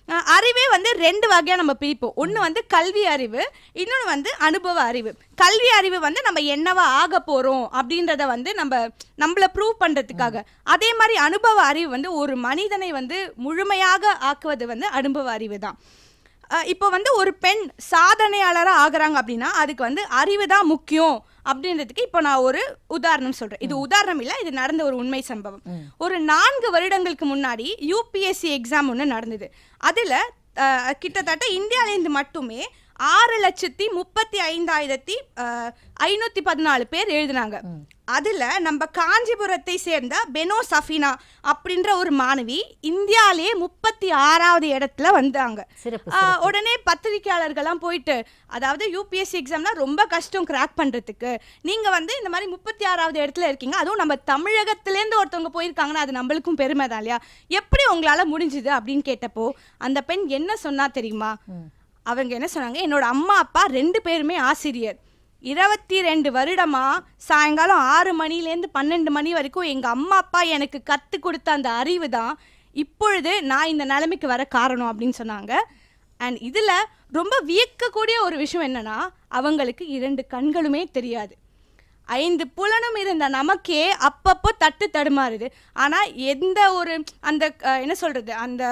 அஹ் அறிவே வந்து ரெண்டு வகையா நம்ம பிரிப்போம் ஒன்று வந்து கல்வி அறிவு இன்னொன்று வந்து அனுபவ அறிவு கல்வி அறிவு வந்து நம்ம என்னவா ஆக போறோம் அப்படின்றத வந்து நம்ம நம்மள ப்ரூவ் பண்றதுக்காக அதே மாதிரி அனுபவ அறிவு வந்து ஒரு மனிதனை வந்து முழுமையாக ஆக்குவது வந்து அனுபவ அறிவு தான் அஹ் இப்போ வந்து ஒரு பெண் சாதனையாளராக ஆகுறாங்க அப்படின்னா அதுக்கு வந்து அறிவு தான் முக்கியம் அப்படின்றதுக்கு இப்போ நான் ஒரு உதாரணம் சொல்றேன் இது உதாரணம் இல்லை இது நடந்த ஒரு உண்மை சம்பவம் ஒரு நான்கு வருடங்களுக்கு முன்னாடி யூபிஎஸ்சி எக்ஸாம் ஒன்று நடந்தது அதில் கிட்டத்தட்ட இந்தியாவிலேருந்து மட்டுமே ஆறு லட்சத்தி முப்பத்தி ஐந்தாயிரத்தி அஹ், ஐநூத்தி பதினாலு பேர் எழுதினாங்க அதுல நம்ம காஞ்சிபுரத்தை சேர்ந்த பெனோ சஃபினா அப்படின்ற ஒரு மாணவி இந்தியாவிலேயே முப்பத்தி ஆறாவது இடத்துல வந்தாங்க சிறப்பு ஆ, உடனே பத்திரிக்கையாளர்கள்லாம் போயிட்டு அதாவது யூபிஎஸ்சி எக்ஸாம்னா ரொம்ப கஷ்டம் கிராக் பண்றதுக்கு நீங்க வந்து இந்த மாதிரி முப்பத்தி ஆறாவது இடத்துல இருக்கீங்க அதுவும் நம்ம தமிழகத்திலேருந்து ஒருத்தவங்க போயிருக்காங்கன்னா அது நம்மளுக்கும் பெருமை தான் இல்லையா எப்படி உங்களால முடிஞ்சுது அப்படின்னு கேட்டப்போ அந்த பெண் என்ன சொன்னா தெரியுமா அவங்க என்ன சொன்னாங்க என்னோட அம்மா அப்பா ரெண்டு பேருமே ஆசிரியர் இருபத்தி ரெண்டு வருடமா சாயங்காலம் ஆறு மணிலேருந்து பன்னெண்டு மணி வரைக்கும் எங்க அம்மா அப்பா எனக்கு கத்து கொடுத்த அந்த அறிவு தான் இப்பொழுது நான் இந்த நிலைமைக்கு வர காரணம் அப்படின்னு சொன்னாங்க அண்ட் இதில் ரொம்ப வியக்கக்கூடிய ஒரு விஷயம் என்னன்னா அவங்களுக்கு இரண்டு கண்களுமே தெரியாது ஐந்து புலனும் இருந்த நமக்கே அப்பப்போ தட்டு தடுமாறுது ஆனால் எந்த ஒரு அந்த அஹ், என்ன சொல்றது அந்த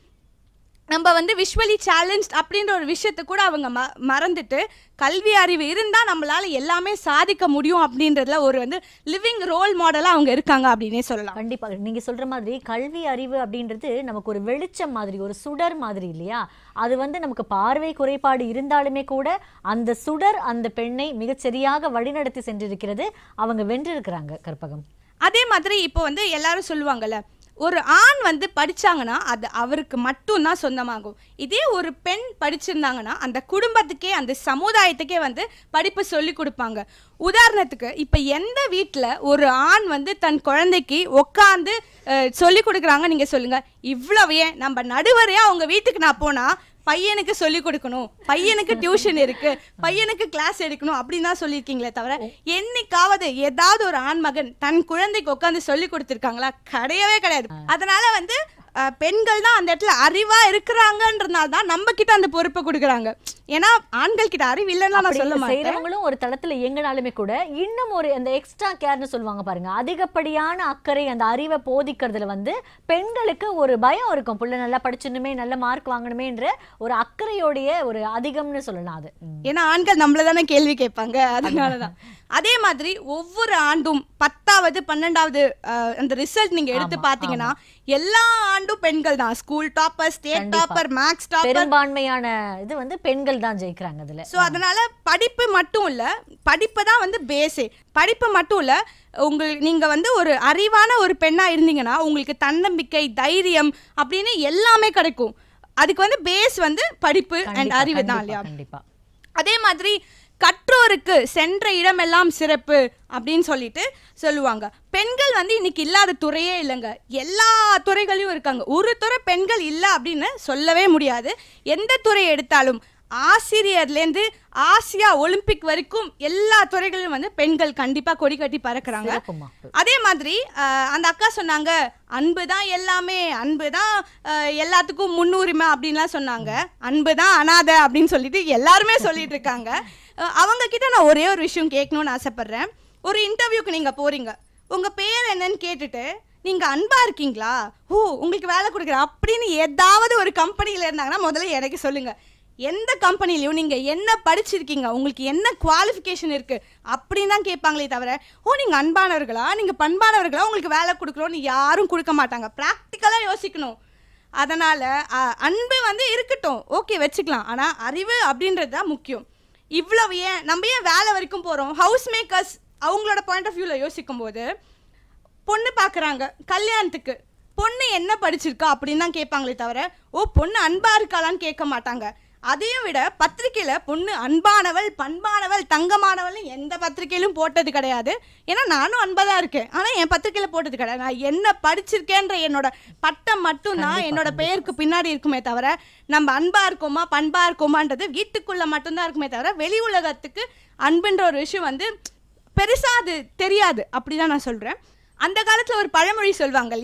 நம்ம வந்து விஷுவலி சேலஞ்ச் அப்படின்ற ஒரு விஷயத்தை கூட அவங்க ம மறந்துட்டு கல்வி அறிவு இருந்தால் நம்மளால எல்லாமே சாதிக்க முடியும் அப்படின்றதுல ஒரு வந்து லிவிங் ரோல் மாடலாக அவங்க இருக்காங்க அப்படின்னே சொல்லலாம் கண்டிப்பா நீங்க சொல்ற மாதிரி கல்வி அறிவு அப்படின்றது நமக்கு ஒரு வெளிச்சம் மாதிரி ஒரு சுடர் மாதிரி இல்லையா அது வந்து நமக்கு பார்வை குறைபாடு இருந்தாலுமே கூட அந்த சுடர் அந்த பெண்ணை மிகச்சரியாக வழிநடத்தி சென்றிருக்கிறது அவங்க வென்றிருக்கிறாங்க கற்பகம் அதே மாதிரி இப்போ வந்து எல்லாரும் சொல்லுவாங்கல்ல ஒரு ஆண் வந்து படிச்சாங்கன்னா அது அவருக்கு மட்டும்தான் சொந்தமாகும் இதே ஒரு பெண் படிச்சிருந்தாங்கன்னா அந்த குடும்பத்துக்கே அந்த சமுதாயத்துக்கே வந்து படிப்பு சொல்லி கொடுப்பாங்க உதாரணத்துக்கு இப்போ எந்த வீட்டில் ஒரு ஆண் வந்து தன் குழந்தைக்கு உட்காந்து சொல்லி கொடுக்குறாங்க நீங்கள் சொல்லுங்க இவ்வளவு ஏன் நம்ம நடுவரையா அவங்க வீட்டுக்கு நான் போனா பையனுக்கு சொல்லி கொடுக்கணும் பையனுக்கு டியூஷன் இருக்கு பையனுக்கு கிளாஸ் எடுக்கணும் அப்படின்னு தான் சொல்லியிருக்கீங்களே தவிர என்னைக்காவது ஏதாவது ஒரு ஆண் மகன் தன் குழந்தைக்கு உட்காந்து சொல்லி கொடுத்துருக்காங்களா கிடையவே கிடையாது அதனால வந்து அஹ், பெண்கள் தான் அந்த இடத்துல அறிவா இருக்கிறாங்கன்றதுனால தான் நம்ம கிட்ட அந்த பொறுப்பை கொடுக்குறாங்க ஏன்னா ஆண்கள் கிட்ட அறிவு இல்லைன்னா நான் சொல்ல அப்படி மாட்டேன் செய்றவங்களும் ஒரு தளத்துல இயங்கினாலுமே கூட இன்னும் ஒரு அந்த எக்ஸ்ட்ரா கேர்னு சொல்லுவாங்க பாருங்க அதிகப்படியான அக்கறை அந்த அறிவை போதிக்கிறதுல வந்து பெண்களுக்கு ஒரு பயம் இருக்கும் புள்ள நல்லா படிச்சிடணுமே நல்ல மார்க் வாங்கணுமேன்ற ஒரு அக்கறையோடைய ஒரு அதிகம்னு சொல்லலாம் அது ம். ஏன்னா ஆண்கள் நம்மள தானே கேள்வி கேட்பாங்க அதனால தான் அதே மாதிரி ஒவ்வொரு ஆண்டும் பத்தாவது பன்னெண்டாவது அஹ், அந்த ரிசல்ட் நீங்க எடுத்து ஆமா, பாத்தீங்கன்னா எல்லா ஆண்டும் பெண்கள் தான் ஸ்கூல் டாப்பர் ஸ்டேட் கண்டிப்பா. டாப்பர் மேக்ஸ் டாப்பர் பெரும்பான்மையான இது வந்து பெண்கள் தான் ஜெயிக்கிறாங்க அதுல ஸோ அதனால படிப்பு மட்டும் இல்ல படிப்பு தான் வந்து பேஸே படிப்பு மட்டும் இல்ல உங்களுக்கு நீங்க வந்து ஒரு அறிவான ஒரு பெண்ணா இருந்தீங்கன்னா உங்களுக்கு தன்னம்பிக்கை தைரியம் அப்படின்னு எல்லாமே கிடைக்கும் அதுக்கு வந்து பேஸ் வந்து படிப்பு அண்ட் கண்டிப்பா, அறிவு தான் கண்டிப்பா, இல்லையா கண்டிப்பா அதே மாதிரி கற்றோருக்கு சென்ற இடமெல்லாம் சிறப்பு அப்படின்னு சொல்லிட்டு சொல்லுவாங்க பெண்கள் வந்து இன்னைக்கு இல்லாத துறையே இல்லைங்க எல்லா துறைகளையும் இருக்காங்க ஒரு துறை பெண்கள் இல்லை அப்படின்னு சொல்லவே முடியாது எந்த துறை எடுத்தாலும் ஆசிரியர்லேருந்து ஆசியா ஒலிம்பிக் வரைக்கும் எல்லா துறைகளிலும் வந்து பெண்கள் கண்டிப்பாக கொடி கட்டி பறக்குறாங்க சிறப்புமா அதே மாதிரி அஹ், அந்த அக்கா சொன்னாங்க அன்பு தான் எல்லாமே அன்பு தான் அஹ், எல்லாத்துக்கும் முன்னுரிமை அப்படின்லாம் சொன்னாங்க அன்பு தான் அனாதை அப்படின்னு சொல்லிட்டு எல்லாருமே சொல்லிட்டு இருக்காங்க அஹ், அவங்க கிட்ட நான் ஒரே ஒரு விஷயம் கேட்கணும்னு ஆசைப்படுறேன் ஒரு இன்டர்வியூக்கு நீங்க போறீங்க உங்க பேர் என்னன்னு கேட்டுட்டு நீங்க அன்பா இருக்கீங்களா ஓ உங்களுக்கு வேலை கொடுக்குற அப்படின்னு ஏதாவது ஒரு கம்பெனியில இருந்தாங்கன்னா முதல்ல எனக்கு சொல்லுங்க எந்த கம்பெனிலையும் நீங்க என்ன படிச்சிருக்கீங்க உங்களுக்கு என்ன குவாலிஃபிகேஷன் இருக்கு அப்படின்னு தான் கேட்பாங்களே தவிர ஓ நீங்க அன்பானவர்களா நீங்க பண்பானவர்களா உங்களுக்கு வேலை கொடுக்குறோன்னு யாரும் கொடுக்க மாட்டாங்க ப்ராக்டிக்கலா யோசிக்கணும் அதனால அஹ், அன்பு வந்து இருக்கட்டும் ஓகே வச்சுக்கலாம் ஆனா அறிவு அப்படின்றது தான் முக்கியம் இவ்வளவு ஏன் நம்ம ஏன் வேலை வரைக்கும் போறோம் ஹவுஸ் மேக்கர்ஸ் அவங்களோட பாயிண்ட் ஆஃப் வியூவில் யோசிக்கும் போது பொண்ணு பார்க்குறாங்க கல்யாணத்துக்கு பொண்ணு என்ன படிச்சிருக்கா அப்படின்னு தான் கேட்பாங்களே தவிர ஓ பொண்ணு அன்பா இருக்காளான்னு கேட்க மாட்டாங்க அதையும் விட பத்திரிக்கையில பொண்ணு அன்பானவள் பண்பானவள் தங்கமானவள்னு எந்த பத்திரிக்கையிலும் போட்டது கிடையாது ஏன்னா நானும் அன்பா தான் இருக்கேன் ஆனா என் பத்திரிக்கையில போட்டது கிடையாது நான் என்ன படிச்சிருக்கேன்ற என்னோட பட்டம் மட்டும்தான் கண்டிப்பா, என்னோட பெயருக்கு பின்னாடி இருக்குமே தவிர நம்ம அன்பா இருக்கோமா பண்பா இருக்கோமான்றது வீட்டுக்குள்ள மட்டும்தான் இருக்குமே தவிர வெளி உலகத்துக்கு அன்புன்ற ஒரு விஷயம் வந்து பெருசா அது தெரியாது அப்படிதான் நான் சொல்றேன் அந்த காலத்துல ஒரு பழமொழி சொல்லுவாங்க இல்லையா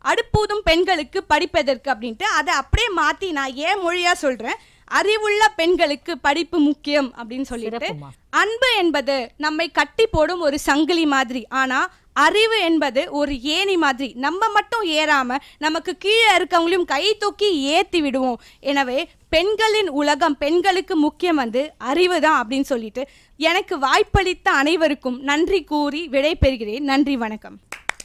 அடுப்பூதும் பெண்களுக்கு படிப்பதற்கு அப்படின்ட்டு அதை அப்படியே மாத்தி நான் ஏன் மொழியா சொல்றேன் அறிவுள்ள பெண்களுக்கு படிப்பு முக்கியம் அப்படின்னு சொல்லிட்டு சிறப்புமா. அன்பு என்பது நம்மை கட்டி போடும் ஒரு சங்கிலி மாதிரி ஆனா அறிவு என்பது ஒரு ஏணி மாதிரி நம்ம மட்டும் ஏறாம நமக்கு கீழே இருக்கவங்களையும் கை தூக்கி ஏத்தி விடுவோம் எனவே பெண்களின் உலகம் பெண்களுக்கு முக்கியம் வந்து அறிவு தான் அப்படின்னு சொல்லிட்டு எனக்கு வாய்ப்பளித்த அனைவருக்கும் நன்றி கூறி விடைபெறுகிறேன் நன்றி வணக்கம்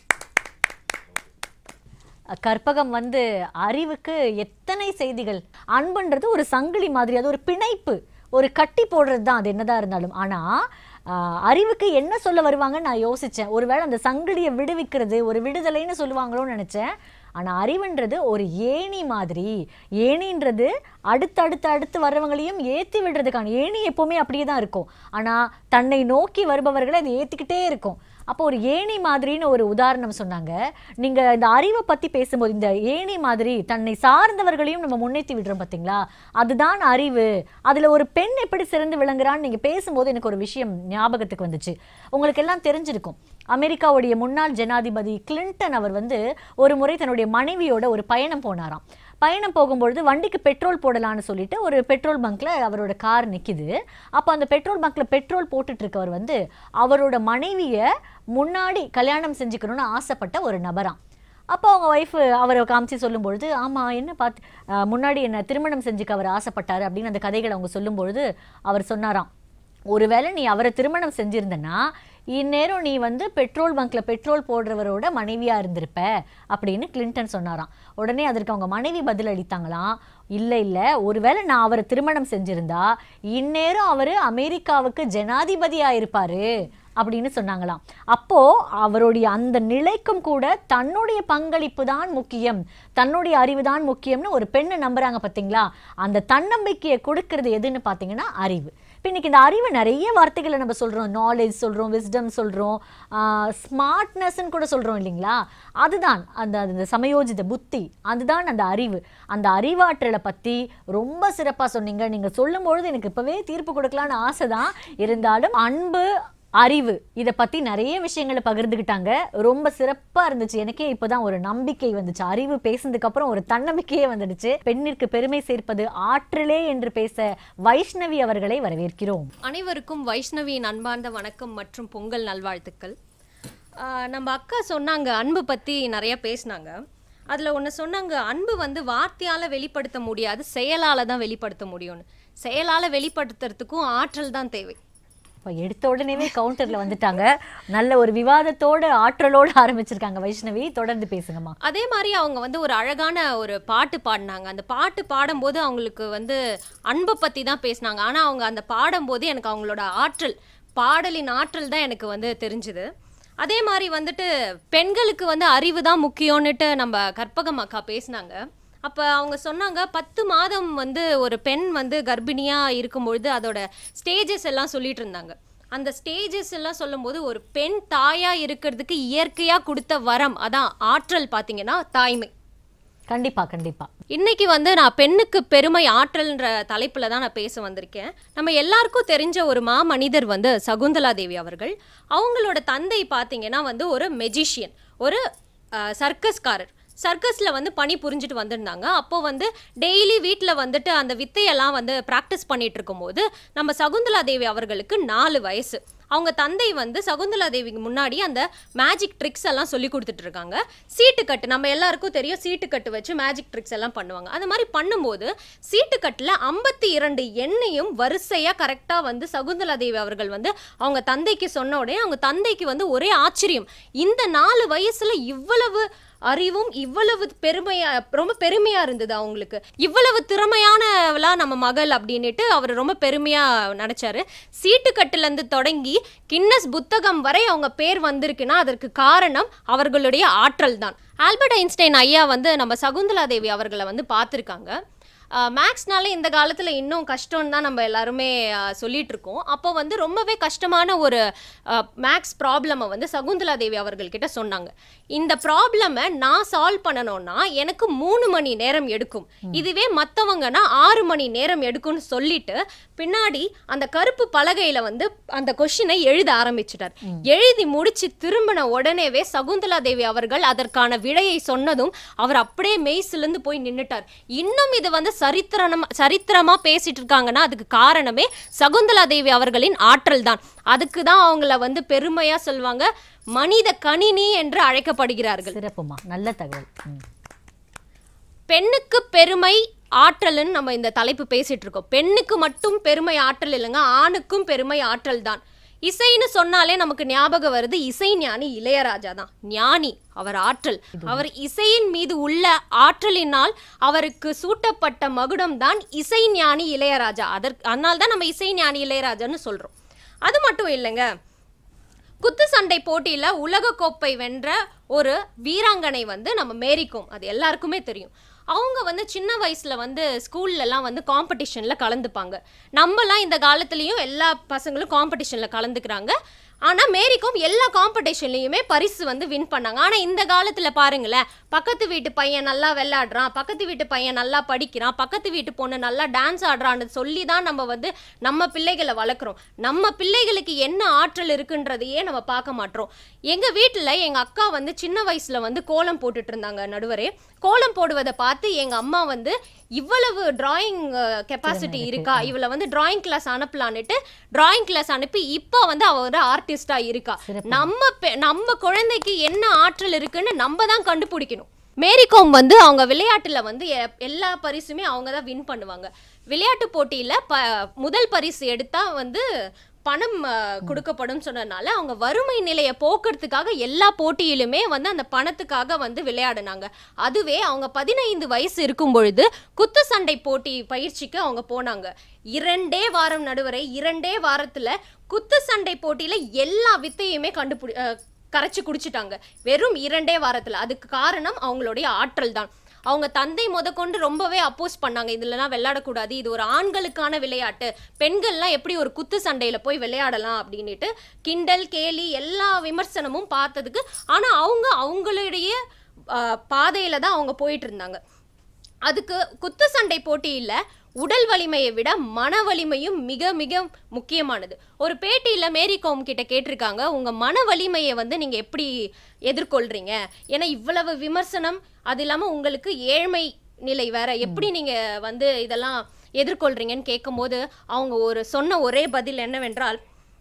கற்பகம் வந்து அறிவுக்கு எத்தனை செய்திகள் அன்புன்றது ஒரு சங்கிலி மாதிரி அது ஒரு பிணைப்பு ஒரு கட்டி போடுறது தான் அது என்னதான் இருந்தாலும் ஆனா ஆஹ், அறிவுக்கு என்ன சொல்ல வருவாங்கன்னு நான் யோசிச்சேன் ஒருவேளை அந்த சங்கிலியை விடுவிக்கிறது ஒரு விடுதலைன்னு சொல்லுவாங்களோன்னு நினைச்சேன் ஆனா அறிவுன்றது ஒரு ஏணி மாதிரி ஏணின்றது அடுத்து அடுத்து அடுத்து வர்றவங்களையும் ஏத்தி விடுறதுக்கான ஏணி எப்பவுமே அப்படியே தான் இருக்கும் ஆனா தன்னை நோக்கி வருபவர்களை அது ஏத்திக்கிட்டே இருக்கும் அப்போ ஒரு ஏணி மாதிரின்னு ஒரு உதாரணம் சொன்னாங்க நீங்க இந்த அறிவை பத்தி பேசும்போது இந்த ஏணி மாதிரி தன்னை சார்ந்தவர்களையும் நம்ம முன்னேற்றி விடுறோம் பாத்தீங்களா அதுதான் அறிவு அதுல ஒரு பெண் எப்படி சிறந்து விளங்குறான்னு நீங்க பேசும்போது எனக்கு ஒரு விஷயம் ஞாபகத்துக்கு வந்துச்சு உங்களுக்கு எல்லாம் தெரிஞ்சிருக்கும் அமெரிக்காவுடைய முன்னாள் ஜனாதிபதி கிளின்டன் அவர் வந்து ஒரு முறை தன்னுடைய மனைவியோட ஒரு பயணம் போனாராம் பயணம் போகும்பொழுது வண்டிக்கு பெட்ரோல் போடலான்னு சொல்லிட்டு ஒரு பெட்ரோல் பங்க்ல அவரோட கார் நிக்குது அப்போ அந்த பெட்ரோல் பங்க்ல பெட்ரோல் போட்டுட்டு இருக்கவர் வந்து அவரோட மனைவிய முன்னாடி கல்யாணம் செஞ்சுக்கணும்னு ஆசைப்பட்ட ஒரு நபராம் அப்போ அவங்க ஒய்ஃப் அவரை காமிச்சு சொல்லும்பொழுது ஆமா என்ன பார்த்து அஹ், முன்னாடி என்ன திருமணம் செஞ்சுக்க அவர் ஆசைப்பட்டாரு அப்படின்னு அந்த கதைகளை அவங்க சொல்லும்பொழுது அவர் சொன்னாராம் ஒருவேளை நீ அவரை திருமணம் செஞ்சிருந்தனா இந்நேரம் நீ வந்து பெட்ரோல் பங்க்ல பெட்ரோல் போடுறவரோட மனைவியா இருந்திருப்ப அப்படின்னு கிளின்டன் சொன்னாராம் உடனே அதற்கு அவங்க மனைவி பதில் அளித்தாங்களாம் இல்ல இல்ல ஒருவேளை நான் அவரை திருமணம் செஞ்சிருந்தா இந்நேரம் அவரு அமெரிக்காவுக்கு ஜனாதிபதியா இருப்பாரு அப்படின்னு சொன்னாங்களாம் அப்போ அவருடைய அந்த நிலைக்கும் கூட தன்னுடைய பங்களிப்பு தான் முக்கியம் தன்னுடைய அறிவு தான் முக்கியம்னு ஒரு பெண்ணை நம்புறாங்க பாத்தீங்களா அந்த தன்னம்பிக்கையை கொடுக்கறது எதுன்னு பாத்தீங்கன்னா அறிவு இப்போ இன்னைக்கு இந்த அறிவு நிறைய வார்த்தைகளை நம்ம சொல்றோம் நாலேஜ் சொல்றோம் விஸ்டம் சொல்றோம் ஸ்மார்ட்னஸ்ன்னு கூட சொல்றோம் இல்லைங்களா அதுதான் அந்த அந்த சமயோஜித புத்தி அதுதான் அந்த அறிவு அந்த அறிவாற்றலை பத்தி ரொம்ப சிறப்பா சொன்னீங்க நீங்க சொல்லும் பொழுது எனக்கு இப்பவே தீர்ப்பு கொடுக்கலான்னு ஆசை தான் இருந்தாலும் அன்பு அறிவு இதை பத்தி நிறைய விஷயங்களை பகிர்ந்துக்கிட்டாங்க ரொம்ப சிறப்பா இருந்துச்சு எனக்கே இப்பதான் ஒரு நம்பிக்கை வந்துச்சு அறிவு பேசுனதுக்கு அப்புறம் ஒரு தன்னம்பிக்கையே வந்துடுச்சு பெண்ணிற்கு பெருமை சேர்ப்பது ஆற்றலே என்று பேச வைஷ்ணவி அவர்களை வரவேற்கிறோம் அனைவருக்கும் வைஷ்ணவியின் அன்பார்ந்த வணக்கம் மற்றும் பொங்கல் நல்வாழ்த்துக்கள் ஆஹ் நம்ம அக்கா சொன்னாங்க அன்பு பற்றி நிறைய பேசினாங்க அதில் ஒன்று சொன்னாங்க அன்பு வந்து வார்த்தையால் வெளிப்படுத்த முடியாது செயலால் தான் வெளிப்படுத்த முடியும்னு செயலால் வெளிப்படுத்துறதுக்கும் ஆற்றல் தான் தேவை இப்போ எடுத்த உடனேவே கவுண்டர்ல வந்துட்டாங்க நல்ல ஒரு விவாதத்தோட ஆற்றலோட ஆரம்பிச்சிருக்காங்க வைஷ்ணவி தொடர்ந்து பேசுங்கம்மா அதே மாதிரி அவங்க வந்து ஒரு அழகான ஒரு பாட்டு பாடினாங்க அந்த பாட்டு பாடும்போது அவங்களுக்கு வந்து அன்பை பற்றி தான் பேசினாங்க ஆனால் அவங்க அந்த பாடும்போது எனக்கு அவங்களோட ஆற்றல் பாடலின் ஆற்றல் தான் எனக்கு வந்து தெரிஞ்சுது அதே மாதிரி வந்துட்டு பெண்களுக்கு வந்து அறிவு தான் முக்கியம்னுட்டு நம்ம கற்பகம் அக்கா பேசினாங்க அப்போ அவங்க சொன்னாங்க பத்து மாதம் வந்து ஒரு பெண் வந்து கர்ப்பிணியாக இருக்கும்பொழுது அதோட ஸ்டேஜஸ் எல்லாம் சொல்லிட்டு இருந்தாங்க அந்த ஸ்டேஜஸ் எல்லாம் சொல்லும்போது ஒரு பெண் தாயா இருக்கிறதுக்கு இயற்கையா கொடுத்த வரம் அதான் ஆற்றல் பாத்தீங்கன்னா தாய்மை கண்டிப்பா கண்டிப்பா இன்னைக்கு வந்து நான் பெண்ணுக்கு பெருமை ஆற்றல்ன்ற தலைப்புல தான் நான் பேச வந்திருக்கேன் நம்ம எல்லாருக்கும் தெரிஞ்ச ஒரு மா மனிதர் வந்து சகுந்தலா தேவி அவர்கள் அவங்களோட தந்தை பாத்தீங்கன்னா வந்து ஒரு மெஜிஷியன் ஒரு அஹ், சர்க்கஸ்காரர் சர்க்கஸில் வந்து பணி புரிஞ்சுட்டு வந்திருந்தாங்க அப்போ வந்து டெய்லி வீட்டில் வந்துட்டு அந்த வித்தையெல்லாம் வந்து ப்ராக்டிஸ் பண்ணிட்டு இருக்கும்போது நம்ம சகுந்தலா தேவி அவர்களுக்கு நாலு வயசு அவங்க தந்தை வந்து சகுந்தலா தேவிக்கு முன்னாடி அந்த மேஜிக் ட்ரிக்ஸ் எல்லாம் சொல்லி கொடுத்துட்டு இருக்காங்க சீட்டுக்கட்டு நம்ம எல்லாருக்கும் தெரியும் சீட்டுக்கட்டு வச்சு மேஜிக் ட்ரிக்ஸ் எல்லாம் பண்ணுவாங்க அந்த மாதிரி பண்ணும்போது சீட்டுக்கட்டில் ஐம்பத்தி இரண்டு எண்ணையும் வரிசையாக கரெக்டாக வந்து சகுந்தலா தேவி அவர்கள் வந்து அவங்க தந்தைக்கு சொன்ன உடனே அவங்க தந்தைக்கு வந்து ஒரே ஆச்சரியம் இந்த நாலு வயசுல இவ்வளவு அறிவும் இவ்வளவு பெருமையா ரொம்ப பெருமையா இருந்தது அவங்களுக்கு இவ்வளவு திறமையானவளா நம்ம மகள் அப்படின்னுட்டு அவர் ரொம்ப பெருமையா நினைச்சாரு சீட்டுக்கட்டுல இருந்து தொடங்கி கின்னஸ் புத்தகம் வரை அவங்க பேர் வந்திருக்குன்னா அதற்கு காரணம் அவர்களுடைய ஆற்றல் தான் ஆல்பர்ட் ஐன்ஸ்டைன் ஐயா வந்து நம்ம சகுந்தலா தேவி அவர்களை வந்து பார்த்துருக்காங்க மேக்ஸ்னால இந்த காலத்துல இன்னும் கஷ்டம்னு தான் நம்ம எல்லாருமே அஹ், சொல்லிட்டு இருக்கோம் அப்போ வந்து ரொம்பவே கஷ்டமான ஒரு மேக்ஸ் ப்ராப்ளமை வந்து சகுந்தலா தேவி அவர்கள் கிட்ட சொன்னாங்க இந்த ப்ராப்ளமை நான் சால்வ் பண்ணணும்னா எனக்கு மூணு மணி நேரம் எடுக்கும் இதுவே மத்தவங்கன்னா ஆறு மணி நேரம் எடுக்கும்னு சொல்லிட்டு பின்னாடி அந்த கருப்பு பலகையில வந்து அந்த கொஷினை எழுத ஆரம்பிச்சிட்டார் எழுதி முடிச்சு திரும்பின உடனேவே சகுந்தலா தேவி அவர்கள் அதற்கான விடையை சொன்னதும் அவர் அப்படியே மெய் சிலிர்ந்து போய் நின்னுட்டார் இன்னும் இது வந்து சரித்திரமா சரித்திரமா பேசிட்டு இருக்காங்கன்னா அதுக்கு காரணமே சகுந்தலா தேவி அவர்களின் ஆற்றல் தான் அதுக்கு தான் அவங்கள வந்து பெருமையா சொல்லுவாங்க மனித கணினி என்று அழைக்கப்படுகிறார்கள் சிறப்புமா நல்ல தகவல் ம். பெண்ணுக்கு பெருமை ஆற்றல்னு நம்ம இந்த தலைப்பு பேசிட்டு இருக்கோம் பெண்ணுக்கு மட்டும் பெருமை ஆற்றல் இல்லைங்க ஆணுக்கும் பெருமை ஆற்றல் தான் இசைன்னு சொன்னாலே நமக்கு ஞாபகம் வருது இசை ஞானி இளையராஜா தான் ஞானி அவர் ஆற்றல் அவர் இசையின் மீது உள்ள ஆற்றலினால் அவருக்கு சூட்டப்பட்ட மகுடம் தான் இசை ஞானி இளையராஜா அதற்கு அதனால தான் நம்ம இசை ஞானி இளையராஜான்னு சொல்றோம் அது மட்டும் இல்லைங்க குத்து சண்டை போட்டியில உலக கோப்பை வென்ற ஒரு வீராங்கனை வந்து நம்ம மேரிக்கோம் அது எல்லாருக்குமே தெரியும் அவங்க வந்து சின்ன வயசுல வந்து ஸ்கூல்ல எல்லாம் வந்து காம்படிஷன்ல கலந்துப்பாங்க நம்மலாம் இந்த காலத்துலயும் எல்லா பசங்களும் காம்படிஷன்ல கலந்துக்கிறாங்க ஆனா மேரிகோம் எல்லா காம்படிஷன்லயுமே பரிசு வந்து வின் பண்ணாங்க ஆனா இந்த காலத்துல பாருங்களேன் பக்கத்து வீட்டு பையன் நல்லா விளையாடுறான் பக்கத்து வீட்டு பையன் நல்லா படிக்கிறான் பக்கத்து வீட்டு பொண்ணு நல்லா டான்ஸ் ஆடுறான்னு சொல்லி தான் நம்ம வந்து நம்ம பிள்ளைகளை வளர்க்குறோம் நம்ம பிள்ளைகளுக்கு என்ன ஆற்றல் இருக்குன்றதையே நம்ம பார்க்க மாட்டோம் எங்க வீட்டுல எங்க அக்கா வந்து சின்ன வயசுல வந்து கோலம் போட்டுட்டு இருந்தாங்க நடுவரே கோலம் போடுவதை பார்த்து எங்க அம்மா வந்து இவ்வளவு டிராயிங் கெப்பாசிட்டி இருக்கா இவளை வந்து டிராயிங் கிளாஸ் அனுப்பலான்னுட்டு டிராயிங் கிளாஸ் அனுப்பி இப்போ வந்து அவ ஒரு ஆர்டிஸ்டா இருக்கா சிறப்பு. நம்ம பெ- நம்ம குழந்தைக்கு என்ன ஆற்றல் இருக்குன்னு நம்ம தான் கண்டுபிடிக்கணும் மேரிகோம் வந்து அவங்க விளையாட்டுல வந்து எ- எல்லா பரிசுமே அவங்க தான் வின் பண்ணுவாங்க விளையாட்டு போட்டியில ப முதல் பரிசு எடுத்தா வந்து பணம் அஹ், கொடுக்கப்படும் சொன்னதுனால அவங்க வறுமை நிலையை போக்குறதுக்காக எல்லா போட்டியிலுமே வந்து அந்த பணத்துக்காக வந்து விளையாடினாங்க அதுவே அவங்க பதினைந்து வயசு இருக்கும் பொழுது குத்து சண்டை போட்டி பயிற்சிக்கு அவங்க போனாங்க இரண்டே வாரம் நடுவரை இரண்டே வாரத்துல குத்து சண்டை போட்டியில எல்லா வித்தையுமே கண்டுபிடி அஹ், கரைச்சு குடிச்சிட்டாங்க வெறும் இரண்டே வாரத்துல அதுக்கு காரணம் அவங்களுடைய ஆற்றல் தான் அவங்க தந்தை முதற்கொண்டு ரொம்பவே அப்போஸ் பண்ணாங்க இதுலலாம் விளையாடக்கூடாது இது ஒரு ஆண்களுக்கான விளையாட்டு பெண்கள்லாம் எப்படி ஒரு குத்து சண்டையில போய் விளையாடலாம் அப்படின்னுட்டு கிண்டல் கேலி எல்லா விமர்சனமும் பார்த்ததுக்கு ஆனா அவங்க அவங்களுடைய ஆஹ், பாதையில தான் அவங்க போயிட்டு இருந்தாங்க அதுக்கு குத்து சண்டை போட்டியில உடல் வலிமையை விட மன வலிமையும் மிக மிக முக்கியமானது ஒரு பேட்டியில மேரி கோம் கிட்ட கேட்டிருக்காங்க உங்க மன வலிமையை வந்து நீங்க எப்படி எதிர்கொள்றீங்க ஏன்னா இவ்வளவு விமர்சனம் அது இல்லாம உங்களுக்கு ஏழ்மை நிலை வேற எப்படி நீங்க வந்து இதெல்லாம் எதிர்கொள்றீங்கன்னு கேட்கும்போது அவங்க ஒரு சொன்ன ஒரே பதில் என்னவென்றால்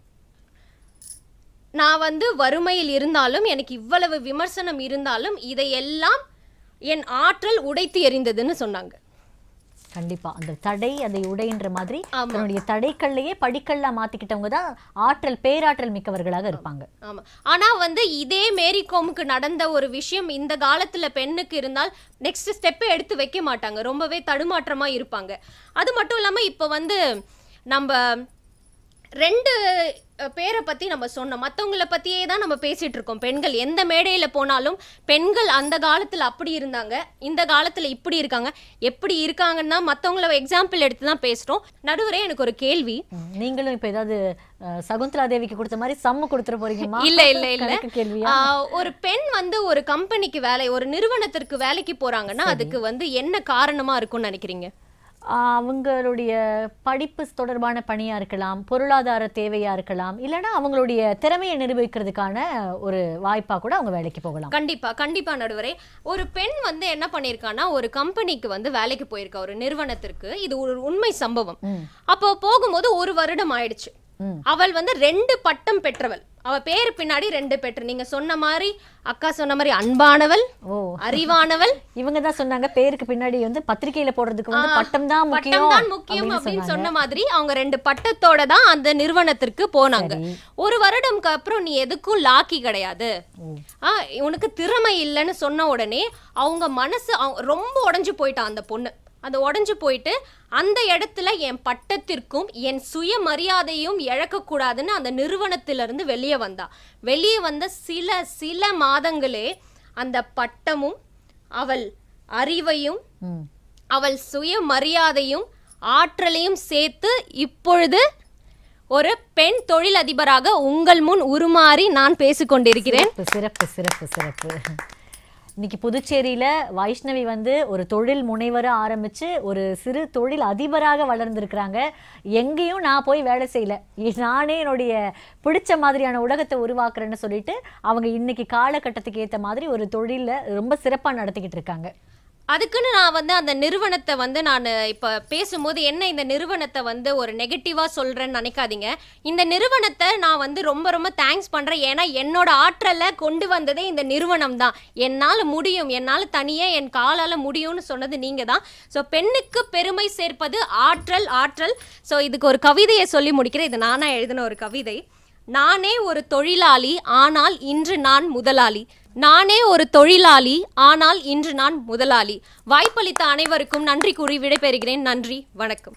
நான் வந்து வறுமையில் இருந்தாலும் எனக்கு இவ்வளவு விமர்சனம் இருந்தாலும் இதையெல்லாம் என் ஆற்றல் உடைத்து எறிந்ததுன்னு சொன்னாங்க கண்டிப்பா அந்த தடை அதை உடைன்ற மாதிரி ஆமா. தன்னுடைய தடைக்கல்லையே படிக்கல்லா மாத்திக்கிட்டவங்க தான் ஆற்றல் பேராற்றல் மிக்கவர்களாக இருப்பாங்க ஆமா ஆனா வந்து இதே மேரி கோமுக்கு நடந்த ஒரு விஷயம் இந்த காலத்துல பெண்ணுக்கு இருந்தால் நெக்ஸ்ட் ஸ்டெப்பை எடுத்து வைக்க மாட்டாங்க ரொம்பவே தடுமாற்றமா இருப்பாங்க அது மட்டும் இல்லாம இப்ப வந்து நம்ம ரெண்டு அஹ், பேரை பத்தி நம்ம சொன்னோம் மத்தவங்கள பத்தியே தான் நம்ம பேசிட்டு இருக்கோம் பெண்கள் எந்த மேடையில போனாலும் பெண்கள் அந்த காலத்துல அப்படி இருந்தாங்க இந்த காலத்துல இப்படி இருக்காங்க எப்படி இருக்காங்கன்னா மத்தவங்கள எக்ஸாம்பிள் எடுத்து தான் பேசுறோம் நடுவரே எனக்கு ஒரு கேள்வி ம், நீங்களும் இப்ப ஏதாவது அஹ், சகுந்தலா தேவிக்கு கொடுத்த மாதிரி சம்மு கொடுத்துட போறீங்கம்மா இல்ல இல்ல இல்ல கணக்கு கேள்வியா ஆஹ், ஒரு பெண் வந்து ஒரு கம்பெனிக்கு வேலை ஒரு நிறுவனத்திற்கு வேலைக்கு போறாங்கன்னா அதுக்கு வந்து என்ன காரணமா இருக்கும்னு நினைக்கிறீங்க ஆஹ் அவங்களுடைய படிப்பு தொடர்பான பணியா இருக்கலாம் பொருளாதார தேவையா இருக்கலாம் இல்லைன்னா அவங்களுடைய திறமையை நிரூபிக்கிறதுக்கான ஒரு வாய்ப்பா கூட அவங்க வேலைக்கு போகலாம் கண்டிப்பா கண்டிப்பா நடுவரே ஒரு பெண் வந்து என்ன பண்ணிருக்கான்னா ஒரு கம்பெனிக்கு வந்து வேலைக்கு போயிருக்கா ஒரு நிறுவனத்திற்கு இது ஒரு உண்மை சம்பவம் ம். அப்போ போகும்போது ஒரு வருடம் ஆயிடுச்சு ம். அவள் வந்து ரெண்டு பட்டம் பெற்றவள் அவ பேரு பின்னாடி ரெண்டு பெற்று நீங்க சொன்ன மாதிரி அக்கா சொன்ன மாதிரி அன்பானவள் ஓ அறிவானவள் இவங்க தான் சொன்னாங்க பேருக்கு பின்னாடி வந்து பத்திரிக்கையில போடுறதுக்கு வந்து பட்டம் தான் முக்கியம் பட்டம் தான் முக்கியம் அப்படின்னு அப்படின்னு சொன்னாங்க. சொன்ன மாதிரி அவங்க ரெண்டு பட்டத்தோட தான் அந்த நிறுவனத்திற்கு போனாங்க சரி. ஒரு வருடம்க்கு அப்புறம் நீ எதுக்கும் லாக்கி கிடையாது ஓ. ஆ உனக்கு திறமை இல்லைன்னு சொன்ன உடனே அவங்க மனசு அவங்க ரொம்ப உடைஞ்சு போயிட்டான் அந்த பொண்ணு அந்த உடைஞ்சு போயிட்டு அந்த இடத்துல என் பட்டத்திற்கும் என் சுயமரியாதையும் இழக்கக்கூடாதுன்னு அந்த நிறுவனத்திலிருந்து வெளியே வந்தா வெளியே வந்த சில சில மாதங்களே அந்த பட்டமும் அவள் அறிவையும் ம். அவள் சுயமரியாதையும் ஆற்றலையும் சேர்த்து இப்பொழுது ஒரு பெண் தொழிலதிபராக உங்கள் முன் உருமாறி நான் பேசிக்கொண்டிருக்கிறேன் சிறப்பு சிறப்பு சிறப்பு சிறப்பு இன்னைக்கு புதுச்சேரியில வைஷ்ணவி வந்து ஒரு தொழில் முனைவரா ஆரம்பிச்சு ஒரு சிறு தொழில் அதிபராக வளர்ந்திருக்கிறாங்க எங்கேயும் நான் போய் வேலை செய்யல இ- நானே என்னுடைய பிடிச்ச மாதிரியான உலகத்தை உருவாக்குறேன்னு சொல்லிட்டு அவங்க இன்னைக்கு காலகட்டத்துக்கு ஏத்த மாதிரி ஒரு தொழில ரொம்ப சிறப்பா நடத்திக்கிட்டு இருக்காங்க அதுக்குன்னு நான் வந்து அந்த நிறுவனத்தை வந்து நான் இப்போ பேசும்போது என்ன இந்த நிறுவனத்தை வந்து ஒரு நெகட்டிவாக சொல்கிறேன்னு நினைக்காதீங்க இந்த நிறுவனத்தை நான் வந்து ரொம்ப ரொம்ப தேங்க்ஸ் பண்ணுறேன் ஏன்னா என்னோட ஆற்றலை கொண்டு வந்ததே இந்த நிறுவனம் தான் என்னால் முடியும் என்னால் தனியாக என் காலால் முடியும்னு சொன்னது நீங்கள் தான் ஸோ பெண்ணுக்கு பெருமை சேர்ப்பது ஆற்றல் ஆற்றல் ஸோ இதுக்கு ஒரு கவிதையை சொல்லி முடிக்கிறேன் இது நானாக எழுதின ஒரு கவிதை நானே ஒரு தொழிலாளி ஆனால் இன்று நான் முதலாளி நானே ஒரு தொழிலாளி ஆனால் இன்று நான் முதலாளி வாய்ப்பளித்த அனைவருக்கும் நன்றி கூறி விடைபெறுகிறேன் நன்றி வணக்கம்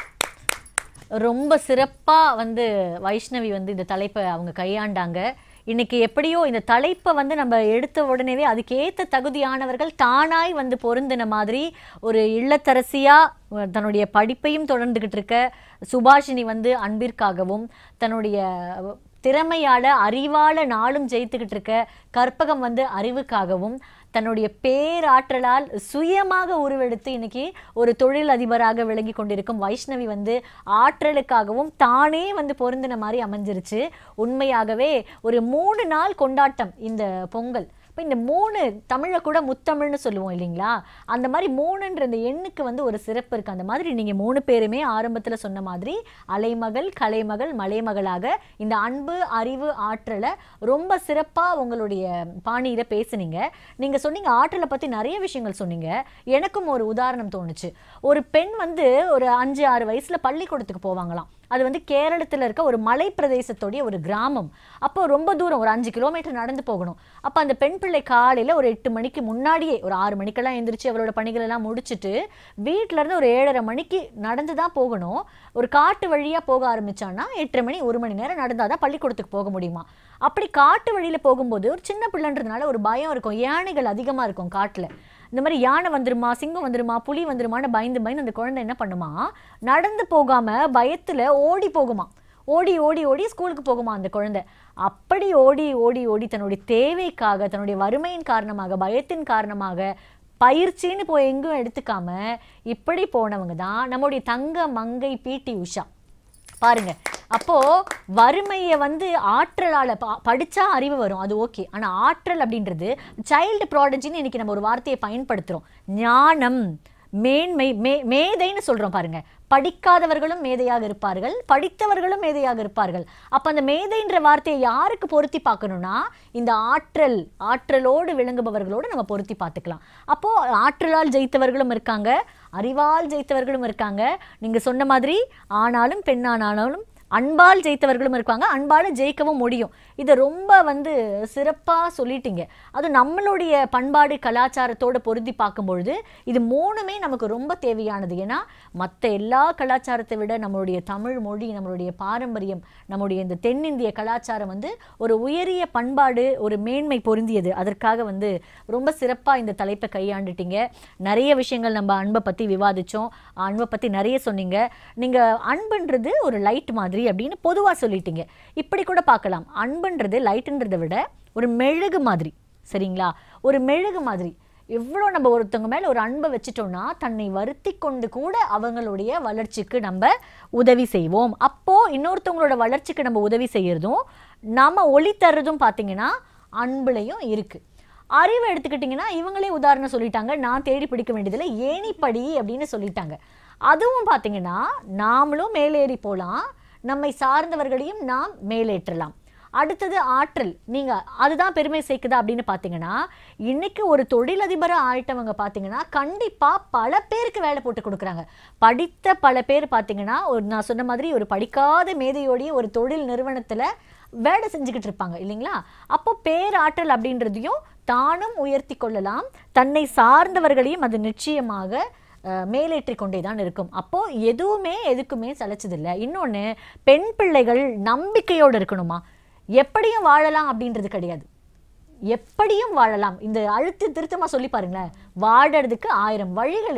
ரொம்ப சிறப்பா வந்து வைஷ்ணவி வந்து இந்த தலைப்பை அவங்க கையாண்டாங்க இன்னைக்கு எப்படியோ இந்த தலைப்பை வந்து நம்ம எடுத்த உடனேவே அதுக்கேத்த தகுதியானவர்கள் தானாய் வந்து பொருந்தின மாதிரி ஒரு இல்லத்தரசியா அஹ், தன்னுடைய படிப்பையும் தொடர்ந்துகிட்டு இருக்க சுபாஷினி வந்து அன்பிற்காகவும் தன்னுடைய அஹ், திறமையால அறிவால நாளும் ஜெயித்துக்கிட்டு இருக்க கற்பகம் வந்து அறிவுக்காகவும் தன்னுடைய பேராற்றலால் சுயமாக உருவெடுத்து இன்னைக்கு ஒரு தொழில் அதிபராக விளங்கி கொண்டிருக்கும் வைஷ்ணவி வந்து ஆற்றலுக்காகவும் தானே வந்து பொருந்தின மாதிரி அமைஞ்சிருச்சு உண்மையாகவே ஒரு மூணு நாள் கொண்டாட்டம் இந்த பொங்கல் இப்போ இந்த மூணு தமிழை கூட முத்தமிழ்னு சொல்லுவோம் இல்லைங்களா அந்த மாதிரி மூணுன்ற இந்த எண்ணுக்கு வந்து ஒரு சிறப்பு இருக்கு அந்த மாதிரி நீங்க மூணு பேருமே ஆரம்பத்துல சொன்ன மாதிரி அலைமகள் கலைமகள் மலைமகளாக இந்த அன்பு அறிவு ஆற்றலை ரொம்ப சிறப்பா உங்களுடைய பாணியில பேசுனீங்க நீங்க சொன்னீங்க ஆற்றலை பத்தி நிறைய விஷயங்கள் சொன்னீங்க எனக்கும் ஒரு உதாரணம் தோணுச்சு ஒரு பெண் வந்து ஒரு அஞ்சு ஆறு வயசுல பள்ளிக்கூடத்துக்கு போவாங்களாம் அது வந்து கேரளத்துல இருக்க ஒரு மலை பிரதேசத்துடைய ஒரு கிராமம் அப்போ ரொம்ப தூரம் ஒரு அஞ்சு கிலோமீட்டர் நடந்து போகணும் அப்போ அந்த பெண் பிள்ளை காலையில ஒரு எட்டு மணிக்கு முன்னாடியே ஒரு ஆறு மணிக்கெல்லாம் எந்திரிச்சு அவளோட பணிகள் எல்லாம் முடிச்சுட்டு வீட்ல இருந்து ஒரு ஏழரை மணிக்கு நடந்து தான் போகணும் ஒரு காட்டு வழியா போக ஆரம்பிச்சான்னா எட்டரை மணி ஒரு மணி நேரம் நடந்தாதான் பள்ளிக்கூடத்துக்கு போக முடியுமா அப்படி காட்டு வழியில போகும்போது ஒரு சின்ன பிள்ளைன்றதுனால ஒரு பயம் இருக்கும் யானைகள் அதிகமா இருக்கும் காட்டுல இந்த மாதிரி யானை வந்துருமா சிங்கம் வந்துருமா புலி வந்துருமான்னு பயந்து பயந்து அந்த குழந்தை என்ன பண்ணுமா நடந்து போகாம பயத்துல ஓடி போகுமா ஓடி ஓடி ஓடி ஸ்கூலுக்கு போகுமா அந்த குழந்தை அப்படி ஓடி ஓடி ஓடி தன்னுடைய தேவைக்காக தன்னுடைய வறுமையின் காரணமாக பயத்தின் காரணமாக பயிற்சின்னு போய் எங்கும் எடுத்துக்காம இப்படி போனவங்க தான் நம்முடைய தங்க மங்கை பிடி உஷா பாருங்க அப்போ வறுமையை வந்து ஆற்றலால ப- படிச்சா அறிவு வரும் அது ஓகே ஆனா ஆற்றல் அப்படின்றது சைல்டு ப்ராடஜின்னு இன்னைக்கு நம்ம ஒரு வார்த்தையை பயன்படுத்துறோம் ஞானம் மேன்மை மே மேதைன்னு சொல்றோம் பாருங்க படிக்காதவர்களும் மேதையாக இருப்பார்கள் படித்தவர்களும் மேதையாக இருப்பார்கள் அப்ப அந்த மேதைன்ற வார்த்தையை யாருக்கு பொருத்தி பார்க்கணும்னா இந்த ஆற்றல் ஆற்றலோடு விளங்குபவர்களோடு நம்ம பொருத்தி பார்த்துக்கலாம் அப்போ ஆற்றலால் ஜெயித்தவர்களும் இருக்காங்க அறிவால் ஜெயித்தவர்களும் இருக்காங்க நீங்க சொன்ன மாதிரி ஆனாலும் பெண்ணானாலும் அன்பால் ஜெயித்தவர்களும் இருக்காங்க அன்பால ஜெயிக்கவும் முடியும் இதை ரொம்ப வந்து சிறப்பா சொல்லிட்டீங்க அது நம்மளுடைய பண்பாடு கலாச்சாரத்தோட பொருத்தி பார்க்கும் பொழுது இது மூணுமே நமக்கு ரொம்ப தேவையானது ஏன்னா மற்ற எல்லா கலாச்சாரத்தை விட நம்மளுடைய தமிழ் மொழி நம்மளுடைய பாரம்பரியம் நம்முடைய இந்த தென்னிந்திய கலாச்சாரம் வந்து ஒரு உயரிய பண்பாடு ஒரு மேன்மை பொருந்தியது அதற்காக வந்து ரொம்ப சிறப்பா இந்த தலைப்பை கையாண்டுட்டீங்க நிறைய விஷயங்கள் நம்ம அன்பை பத்தி விவாதிச்சோம் அன்பை பத்தி நிறைய சொன்னீங்க நீங்க அன்புன்றது ஒரு லைட் மாதிரி அப்படின்னு பொதுவா சொல்லிட்டீங்க இப்படி கூட பார்க்கலாம் அன்புன்றது லைட்டுன்றதை விட ஒரு மெழுகு மாதிரி சரிங்களா ஒரு மெழுகு மாதிரி எவ்வளோ நம்ம ஒருத்தவங்க மேல ஒரு அன்பை வச்சுட்டோம்னா தன்னை வருத்தி கொண்டு கூட அவங்களுடைய வளர்ச்சிக்கு நம்ம உதவி செய்வோம் அப்போ இன்னொருத்தவங்களோட வளர்ச்சிக்கு நம்ம உதவி செய்யறதும் நாம ஒளி தர்றதும் பார்த்தீங்கன்னா அன்புலையும் இருக்கு அறிவை எடுத்துக்கிட்டிங்கன்னா இவங்களே உதாரணம் சொல்லிட்டாங்க நான் தேடி பிடிக்க வேண்டியதில்லை ஏணிப்படி அப்படின்னு சொல்லிட்டாங்க அதுவும் பார்த்தீங்கன்னா நாமளும் மேலேறி போகலாம் நம்மை சார்ந்தவர்களையும் நாம் மேலேற்றலாம் அடுத்தது ஆற்றல் நீங்க அதுதான் பெருமை சேர்க்குதா அப்படின்னு பார்த்தீங்கன்னா இன்னைக்கு ஒரு தொழிலதிபரா ஆயிட்டவங்க பார்த்தீங்கன்னா கண்டிப்பா பல பேருக்கு வேலை போட்டு கொடுக்குறாங்க படித்த பல பேர் பார்த்தீங்கன்னா ஒரு நான் சொன்ன மாதிரி ஒரு படிக்காத மேதையோடைய ஒரு தொழில் நிறுவனத்துல வேலை செஞ்சுக்கிட்டு இருப்பாங்க இல்லைங்களா அப்போ பேராற்றல் அப்படின்றதையும் தானும் உயர்த்தி கொள்ளலாம் தன்னை சார்ந்தவர்களையும் அது நிச்சயமாக அஹ், மேலேற்றிக் கொண்டே தான் இருக்கும் அப்போ எதுவுமே எதுக்குமே சளைச்சதில்லை இன்னொன்னு பெண் பிள்ளைகள் நம்பிக்கையோடு இருக்கணுமா எப்படியும் வாழலாம் அப்படின்றது கிடையாது எப்படியும் வாழலாம் இந்த அழுத்து திருத்தமா சொல்லி பாருங்களேன் வாழறதுக்கு ஆயிரம் வழிகள் இருக்கு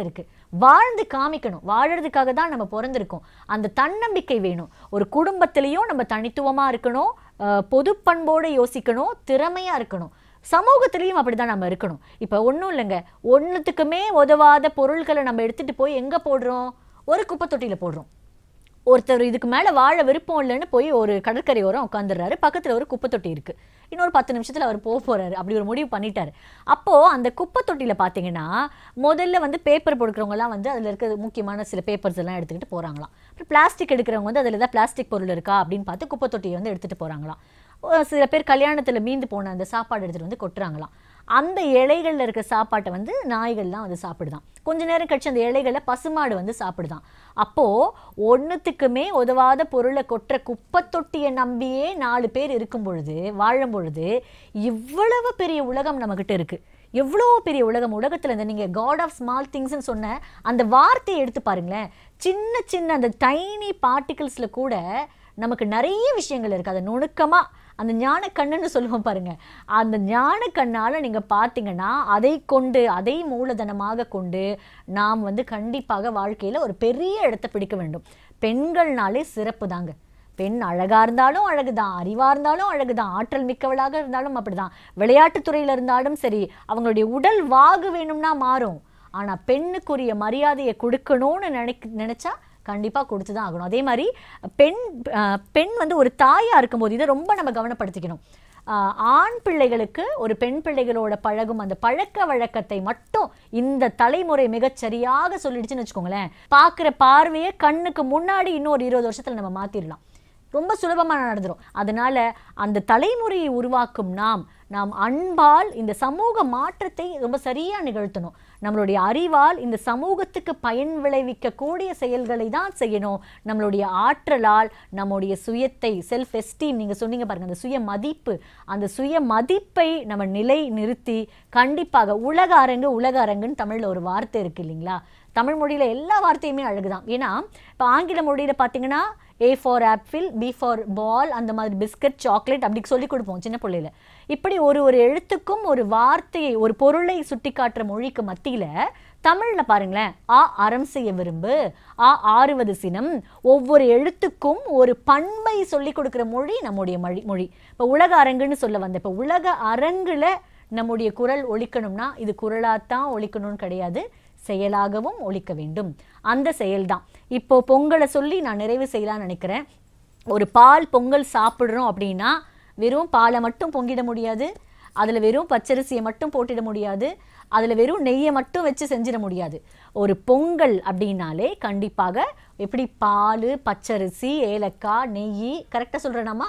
வாழ்ந்து காமிக்கணும் வாழறதுக்காக தான் நம்ம பிறந்திருக்கோம் அந்த தன்னம்பிக்கை வேணும் ஒரு குடும்பத்திலையும் நம்ம தனித்துவமா இருக்கணும் அஹ், பொது பண்போட யோசிக்கணும் திறமையா இருக்கணும் சமூகத்திலையும் அப்படிதான் நம்ம இருக்கணும் இப்போ ஒன்றும் இல்லைங்க ஒன்றுத்துக்குமே உதவாத பொருட்களை நம்ம எடுத்துட்டு போய் எங்க போடுறோம் ஒரு குப்பை தொட்டியில போடுறோம் ஒருத்தர் இதுக்கு மேலே வாழ விருப்பம் இல்லைன்னு போய் ஒரு கடற்கரை ஓரம் உட்காந்துடுறாரு பக்கத்தில் ஒரு குப்பை தொட்டி இருக்கு இன்னொரு பத்து நிமிஷத்தில் அவர் போக போறாரு அப்படி ஒரு முடிவு பண்ணிட்டாரு அப்போ அந்த குப்பை தொட்டியில் பார்த்தீங்கன்னா முதல்ல வந்து பேப்பர் கொடுக்குறவங்கலாம் வந்து அதில் இருக்க முக்கியமான சில பேப்பர்ஸ் எல்லாம் எடுத்துக்கிட்டு போறாங்களாம் அப்புறம் பிளாஸ்டிக் எடுக்கிறவங்க வந்து அதில் ஏதாவது பிளாஸ்டிக் பொருள் இருக்கா அப்படின்னு பார்த்து குப்பை தொட்டியை வந்து எடுத்துட்டு போறாங்களாம் ஒரு சில பேர் கல்யாணத்தில் மீந்து போன அந்த சாப்பாடு எடுத்துட்டு வந்து கொட்டுறாங்களாம் அந்த இலைகள்ல இருக்க சாப்பாட்டை வந்து நாய்கள்லாம் வந்து சாப்பிடுதான் கொஞ்ச நேரம் கழிச்சு அந்த இலைகளை பசுமாடு வந்து சாப்பிடுதான் அப்போ ஒண்ணுத்துக்குமே உதவாத பொருளை கொட்டுற குப்பை தொட்டியை நம்பியே நாலு பேர் இருக்கும் பொழுது வாழும் பொழுது இவ்வளவு பெரிய உலகம் நம்மகிட்ட இருக்கு எவ்வளோ பெரிய உலகம் உலகத்துல இந்த நீங்க காட் ஆஃப் ஸ்மால் திங்ஸ்னு சொன்ன அந்த வார்த்தையை எடுத்து பாருங்களேன் சின்ன சின்ன அந்த டைனி பார்ட்டிகிள்ஸ்ல கூட நமக்கு நிறைய விஷயங்கள் இருக்கு அதை நுணுக்கமா அந்த ஞான கண்ணுன்னு சொல்லுவோம் பாருங்க அந்த ஞான கண்ணால நீங்க பார்த்தீங்கன்னா அதை கொண்டு அதை மூலதனமாக கொண்டு நாம் வந்து கண்டிப்பாக வாழ்க்கையில ஒரு பெரிய இடத்தை பிடிக்க வேண்டும் பெண்கள்னாலே சிறப்பு தாங்க பெண் அழகா இருந்தாலும் அழகுதான் அறிவா இருந்தாலும் அழகுதான் ஆற்றல் மிக்கவளாக இருந்தாலும் அப்படிதான் விளையாட்டுத் துறையில இருந்தாலும் சரி அவங்களுடைய உடல் வாகு வேணும்னா மாறும் ஆனா பெண்ணுக்குரிய மரியாதையை கொடுக்கணும்னு நினைக்க நினைச்சா கண்டிப்பா கொடுத்து தான் ஆகணும் அதே மாதிரி பெண் அஹ், பெண் வந்து ஒரு தாயா இருக்கும்போது இதை ரொம்ப நம்ம கவனப்படுத்திக்கணும் ஆஹ், ஆண் பிள்ளைகளுக்கு ஒரு பெண் பிள்ளைகளோட பழகும் அந்த பழக்க வழக்கத்தை மட்டும் இந்த தலைமுறை மிகச் சரியாக சொல்லிடுச்சுன்னு வச்சுக்கோங்களேன் பார்க்குற பார்வையை கண்ணுக்கு முன்னாடி இன்னும் ஒரு இருபது வருஷத்துல நம்ம மாத்திரலாம் ரொம்ப சுலபமா நடந்துரும் அதனால அந்த தலைமுறையை உருவாக்கும் நாம் நாம் அன்பால் இந்த சமூக மாற்றத்தை ரொம்ப சரியா நிகழ்த்தணும் நம்மளுடைய அறிவால் இந்த சமூகத்துக்கு பயன் விளைவிக்கக்கூடிய செயல்களை தான் செய்யணும் நம்மளுடைய ஆற்றலால் நம்முடைய சுயத்தை செல்ஃப் எஸ்டீம் நீங்க சொன்னீங்க பாருங்க அந்த சுய மதிப்பு அந்த சுய மதிப்பை நம்ம நிலை நிறுத்தி கண்டிப்பாக உலக அரங்கு உலக அரங்குன்னு தமிழ்ல ஒரு வார்த்தை இருக்கு இல்லைங்களா தமிழ் மொழியில எல்லா வார்த்தையுமே அழகுதான் ஏன்னா இப்போ ஆங்கில மொழியில பார்த்தீங்கன்னா A for apple B for ball அந்த மாதிரி பிஸ்கட் சாக்லேட் அப்படி சொல்லி கொடுப்போம் சின்ன பிள்ளையில இப்படி ஒரு ஒரு எழுத்துக்கும் ஒரு வார்த்தையை ஒரு பொருளை சுட்டி காட்டுற மொழிக்கு மத்தியில தமிழ்ல பாருங்களேன் ஆ அறம் செய்ய விரும்பு ஆ ஆறுவது சினம் ஒவ்வொரு எழுத்துக்கும் ஒரு பண்பை சொல்லி கொடுக்கிற மொழி நம்முடைய மொழி மொழி இப்போ உலக அரங்குன்னு சொல்ல வந்த இப்போ உலக அரங்குல நம்முடைய குரல் ஒலிக்கணும்னா இது குரலாத்தான் ஒலிக்கணும்னு கிடையாது செயலாகவும் ஒலிக்க வேண்டும் அந்த செயல்தான் இப்போ பொங்கலை சொல்லி நான் நிறைவு செய்யலாம்னு நினைக்கிறேன் ஒரு பால் பொங்கல் சாப்பிடுறோம் அப்படின்னா வெறும் பாலை மட்டும் பொங்கிட முடியாது அதில் வெறும் பச்சரிசியை மட்டும் போட்டிட முடியாது அதில் வெறும் நெய்யை மட்டும் வச்சு செஞ்சிட முடியாது ஒரு பொங்கல் அப்படின்னாலே கண்டிப்பாக எப்படி பால் பச்சரிசி ஏலக்காய் நெய் கரெக்டாக சொல்கிறேனாமா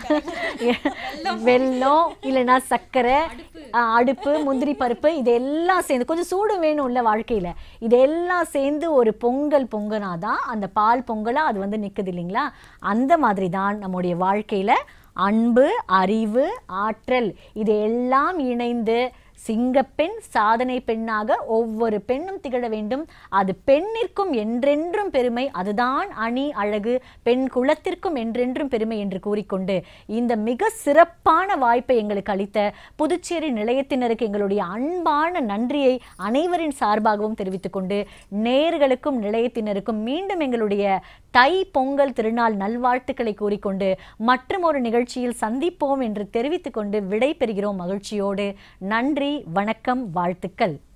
வெல்லம் இல்லைன்னா சர்க்கரை ஆ, அடுப்பு முந்திரி பருப்பு இதெல்லாம் சேர்ந்து கொஞ்சம் சூடு வேணும்ல வாழ்க்கையில் இதெல்லாம் சேர்ந்து ஒரு பொங்கல் பொங்கனாதான் அந்த பால் பொங்கலாக அது வந்து நிற்குது இல்லைங்களா அந்த மாதிரி தான் நம்முடைய வாழ்க்கையில் அன்பு அறிவு ஆற்றல் இது எல்லாம் இணைந்து சிங்கப்பெண் சாதனை பெண்ணாக ஒவ்வொரு பெண்ணும் திகழ வேண்டும் அது பெண்ணிற்கும் என்றென்றும் பெருமை அதுதான் அணி அழகு பெண் குலத்திற்கும் என்றென்றும் பெருமை என்று கூறிக்கொண்டு இந்த மிக சிறப்பான வாய்ப்பை எங்களுக்கு அளித்த புதுச்சேரி நிலையத்தினருக்கு எங்களுடைய அன்பான நன்றியை அனைவரின் சார்பாகவும் தெரிவித்துக் கொண்டு நேர்களுக்கும் நிலையத்தினருக்கும் மீண்டும் எங்களுடைய தை பொங்கல் திருநாள் நல்வாழ்த்துக்களை கூறிக்கொண்டு மற்றும் ஒரு நிகழ்ச்சியில் சந்திப்போம் என்று தெரிவித்துக் கொண்டு விடை பெறுகிறோம் மகிழ்ச்சியோடு நன்றி வணக்கம் வாழ்த்துக்கள்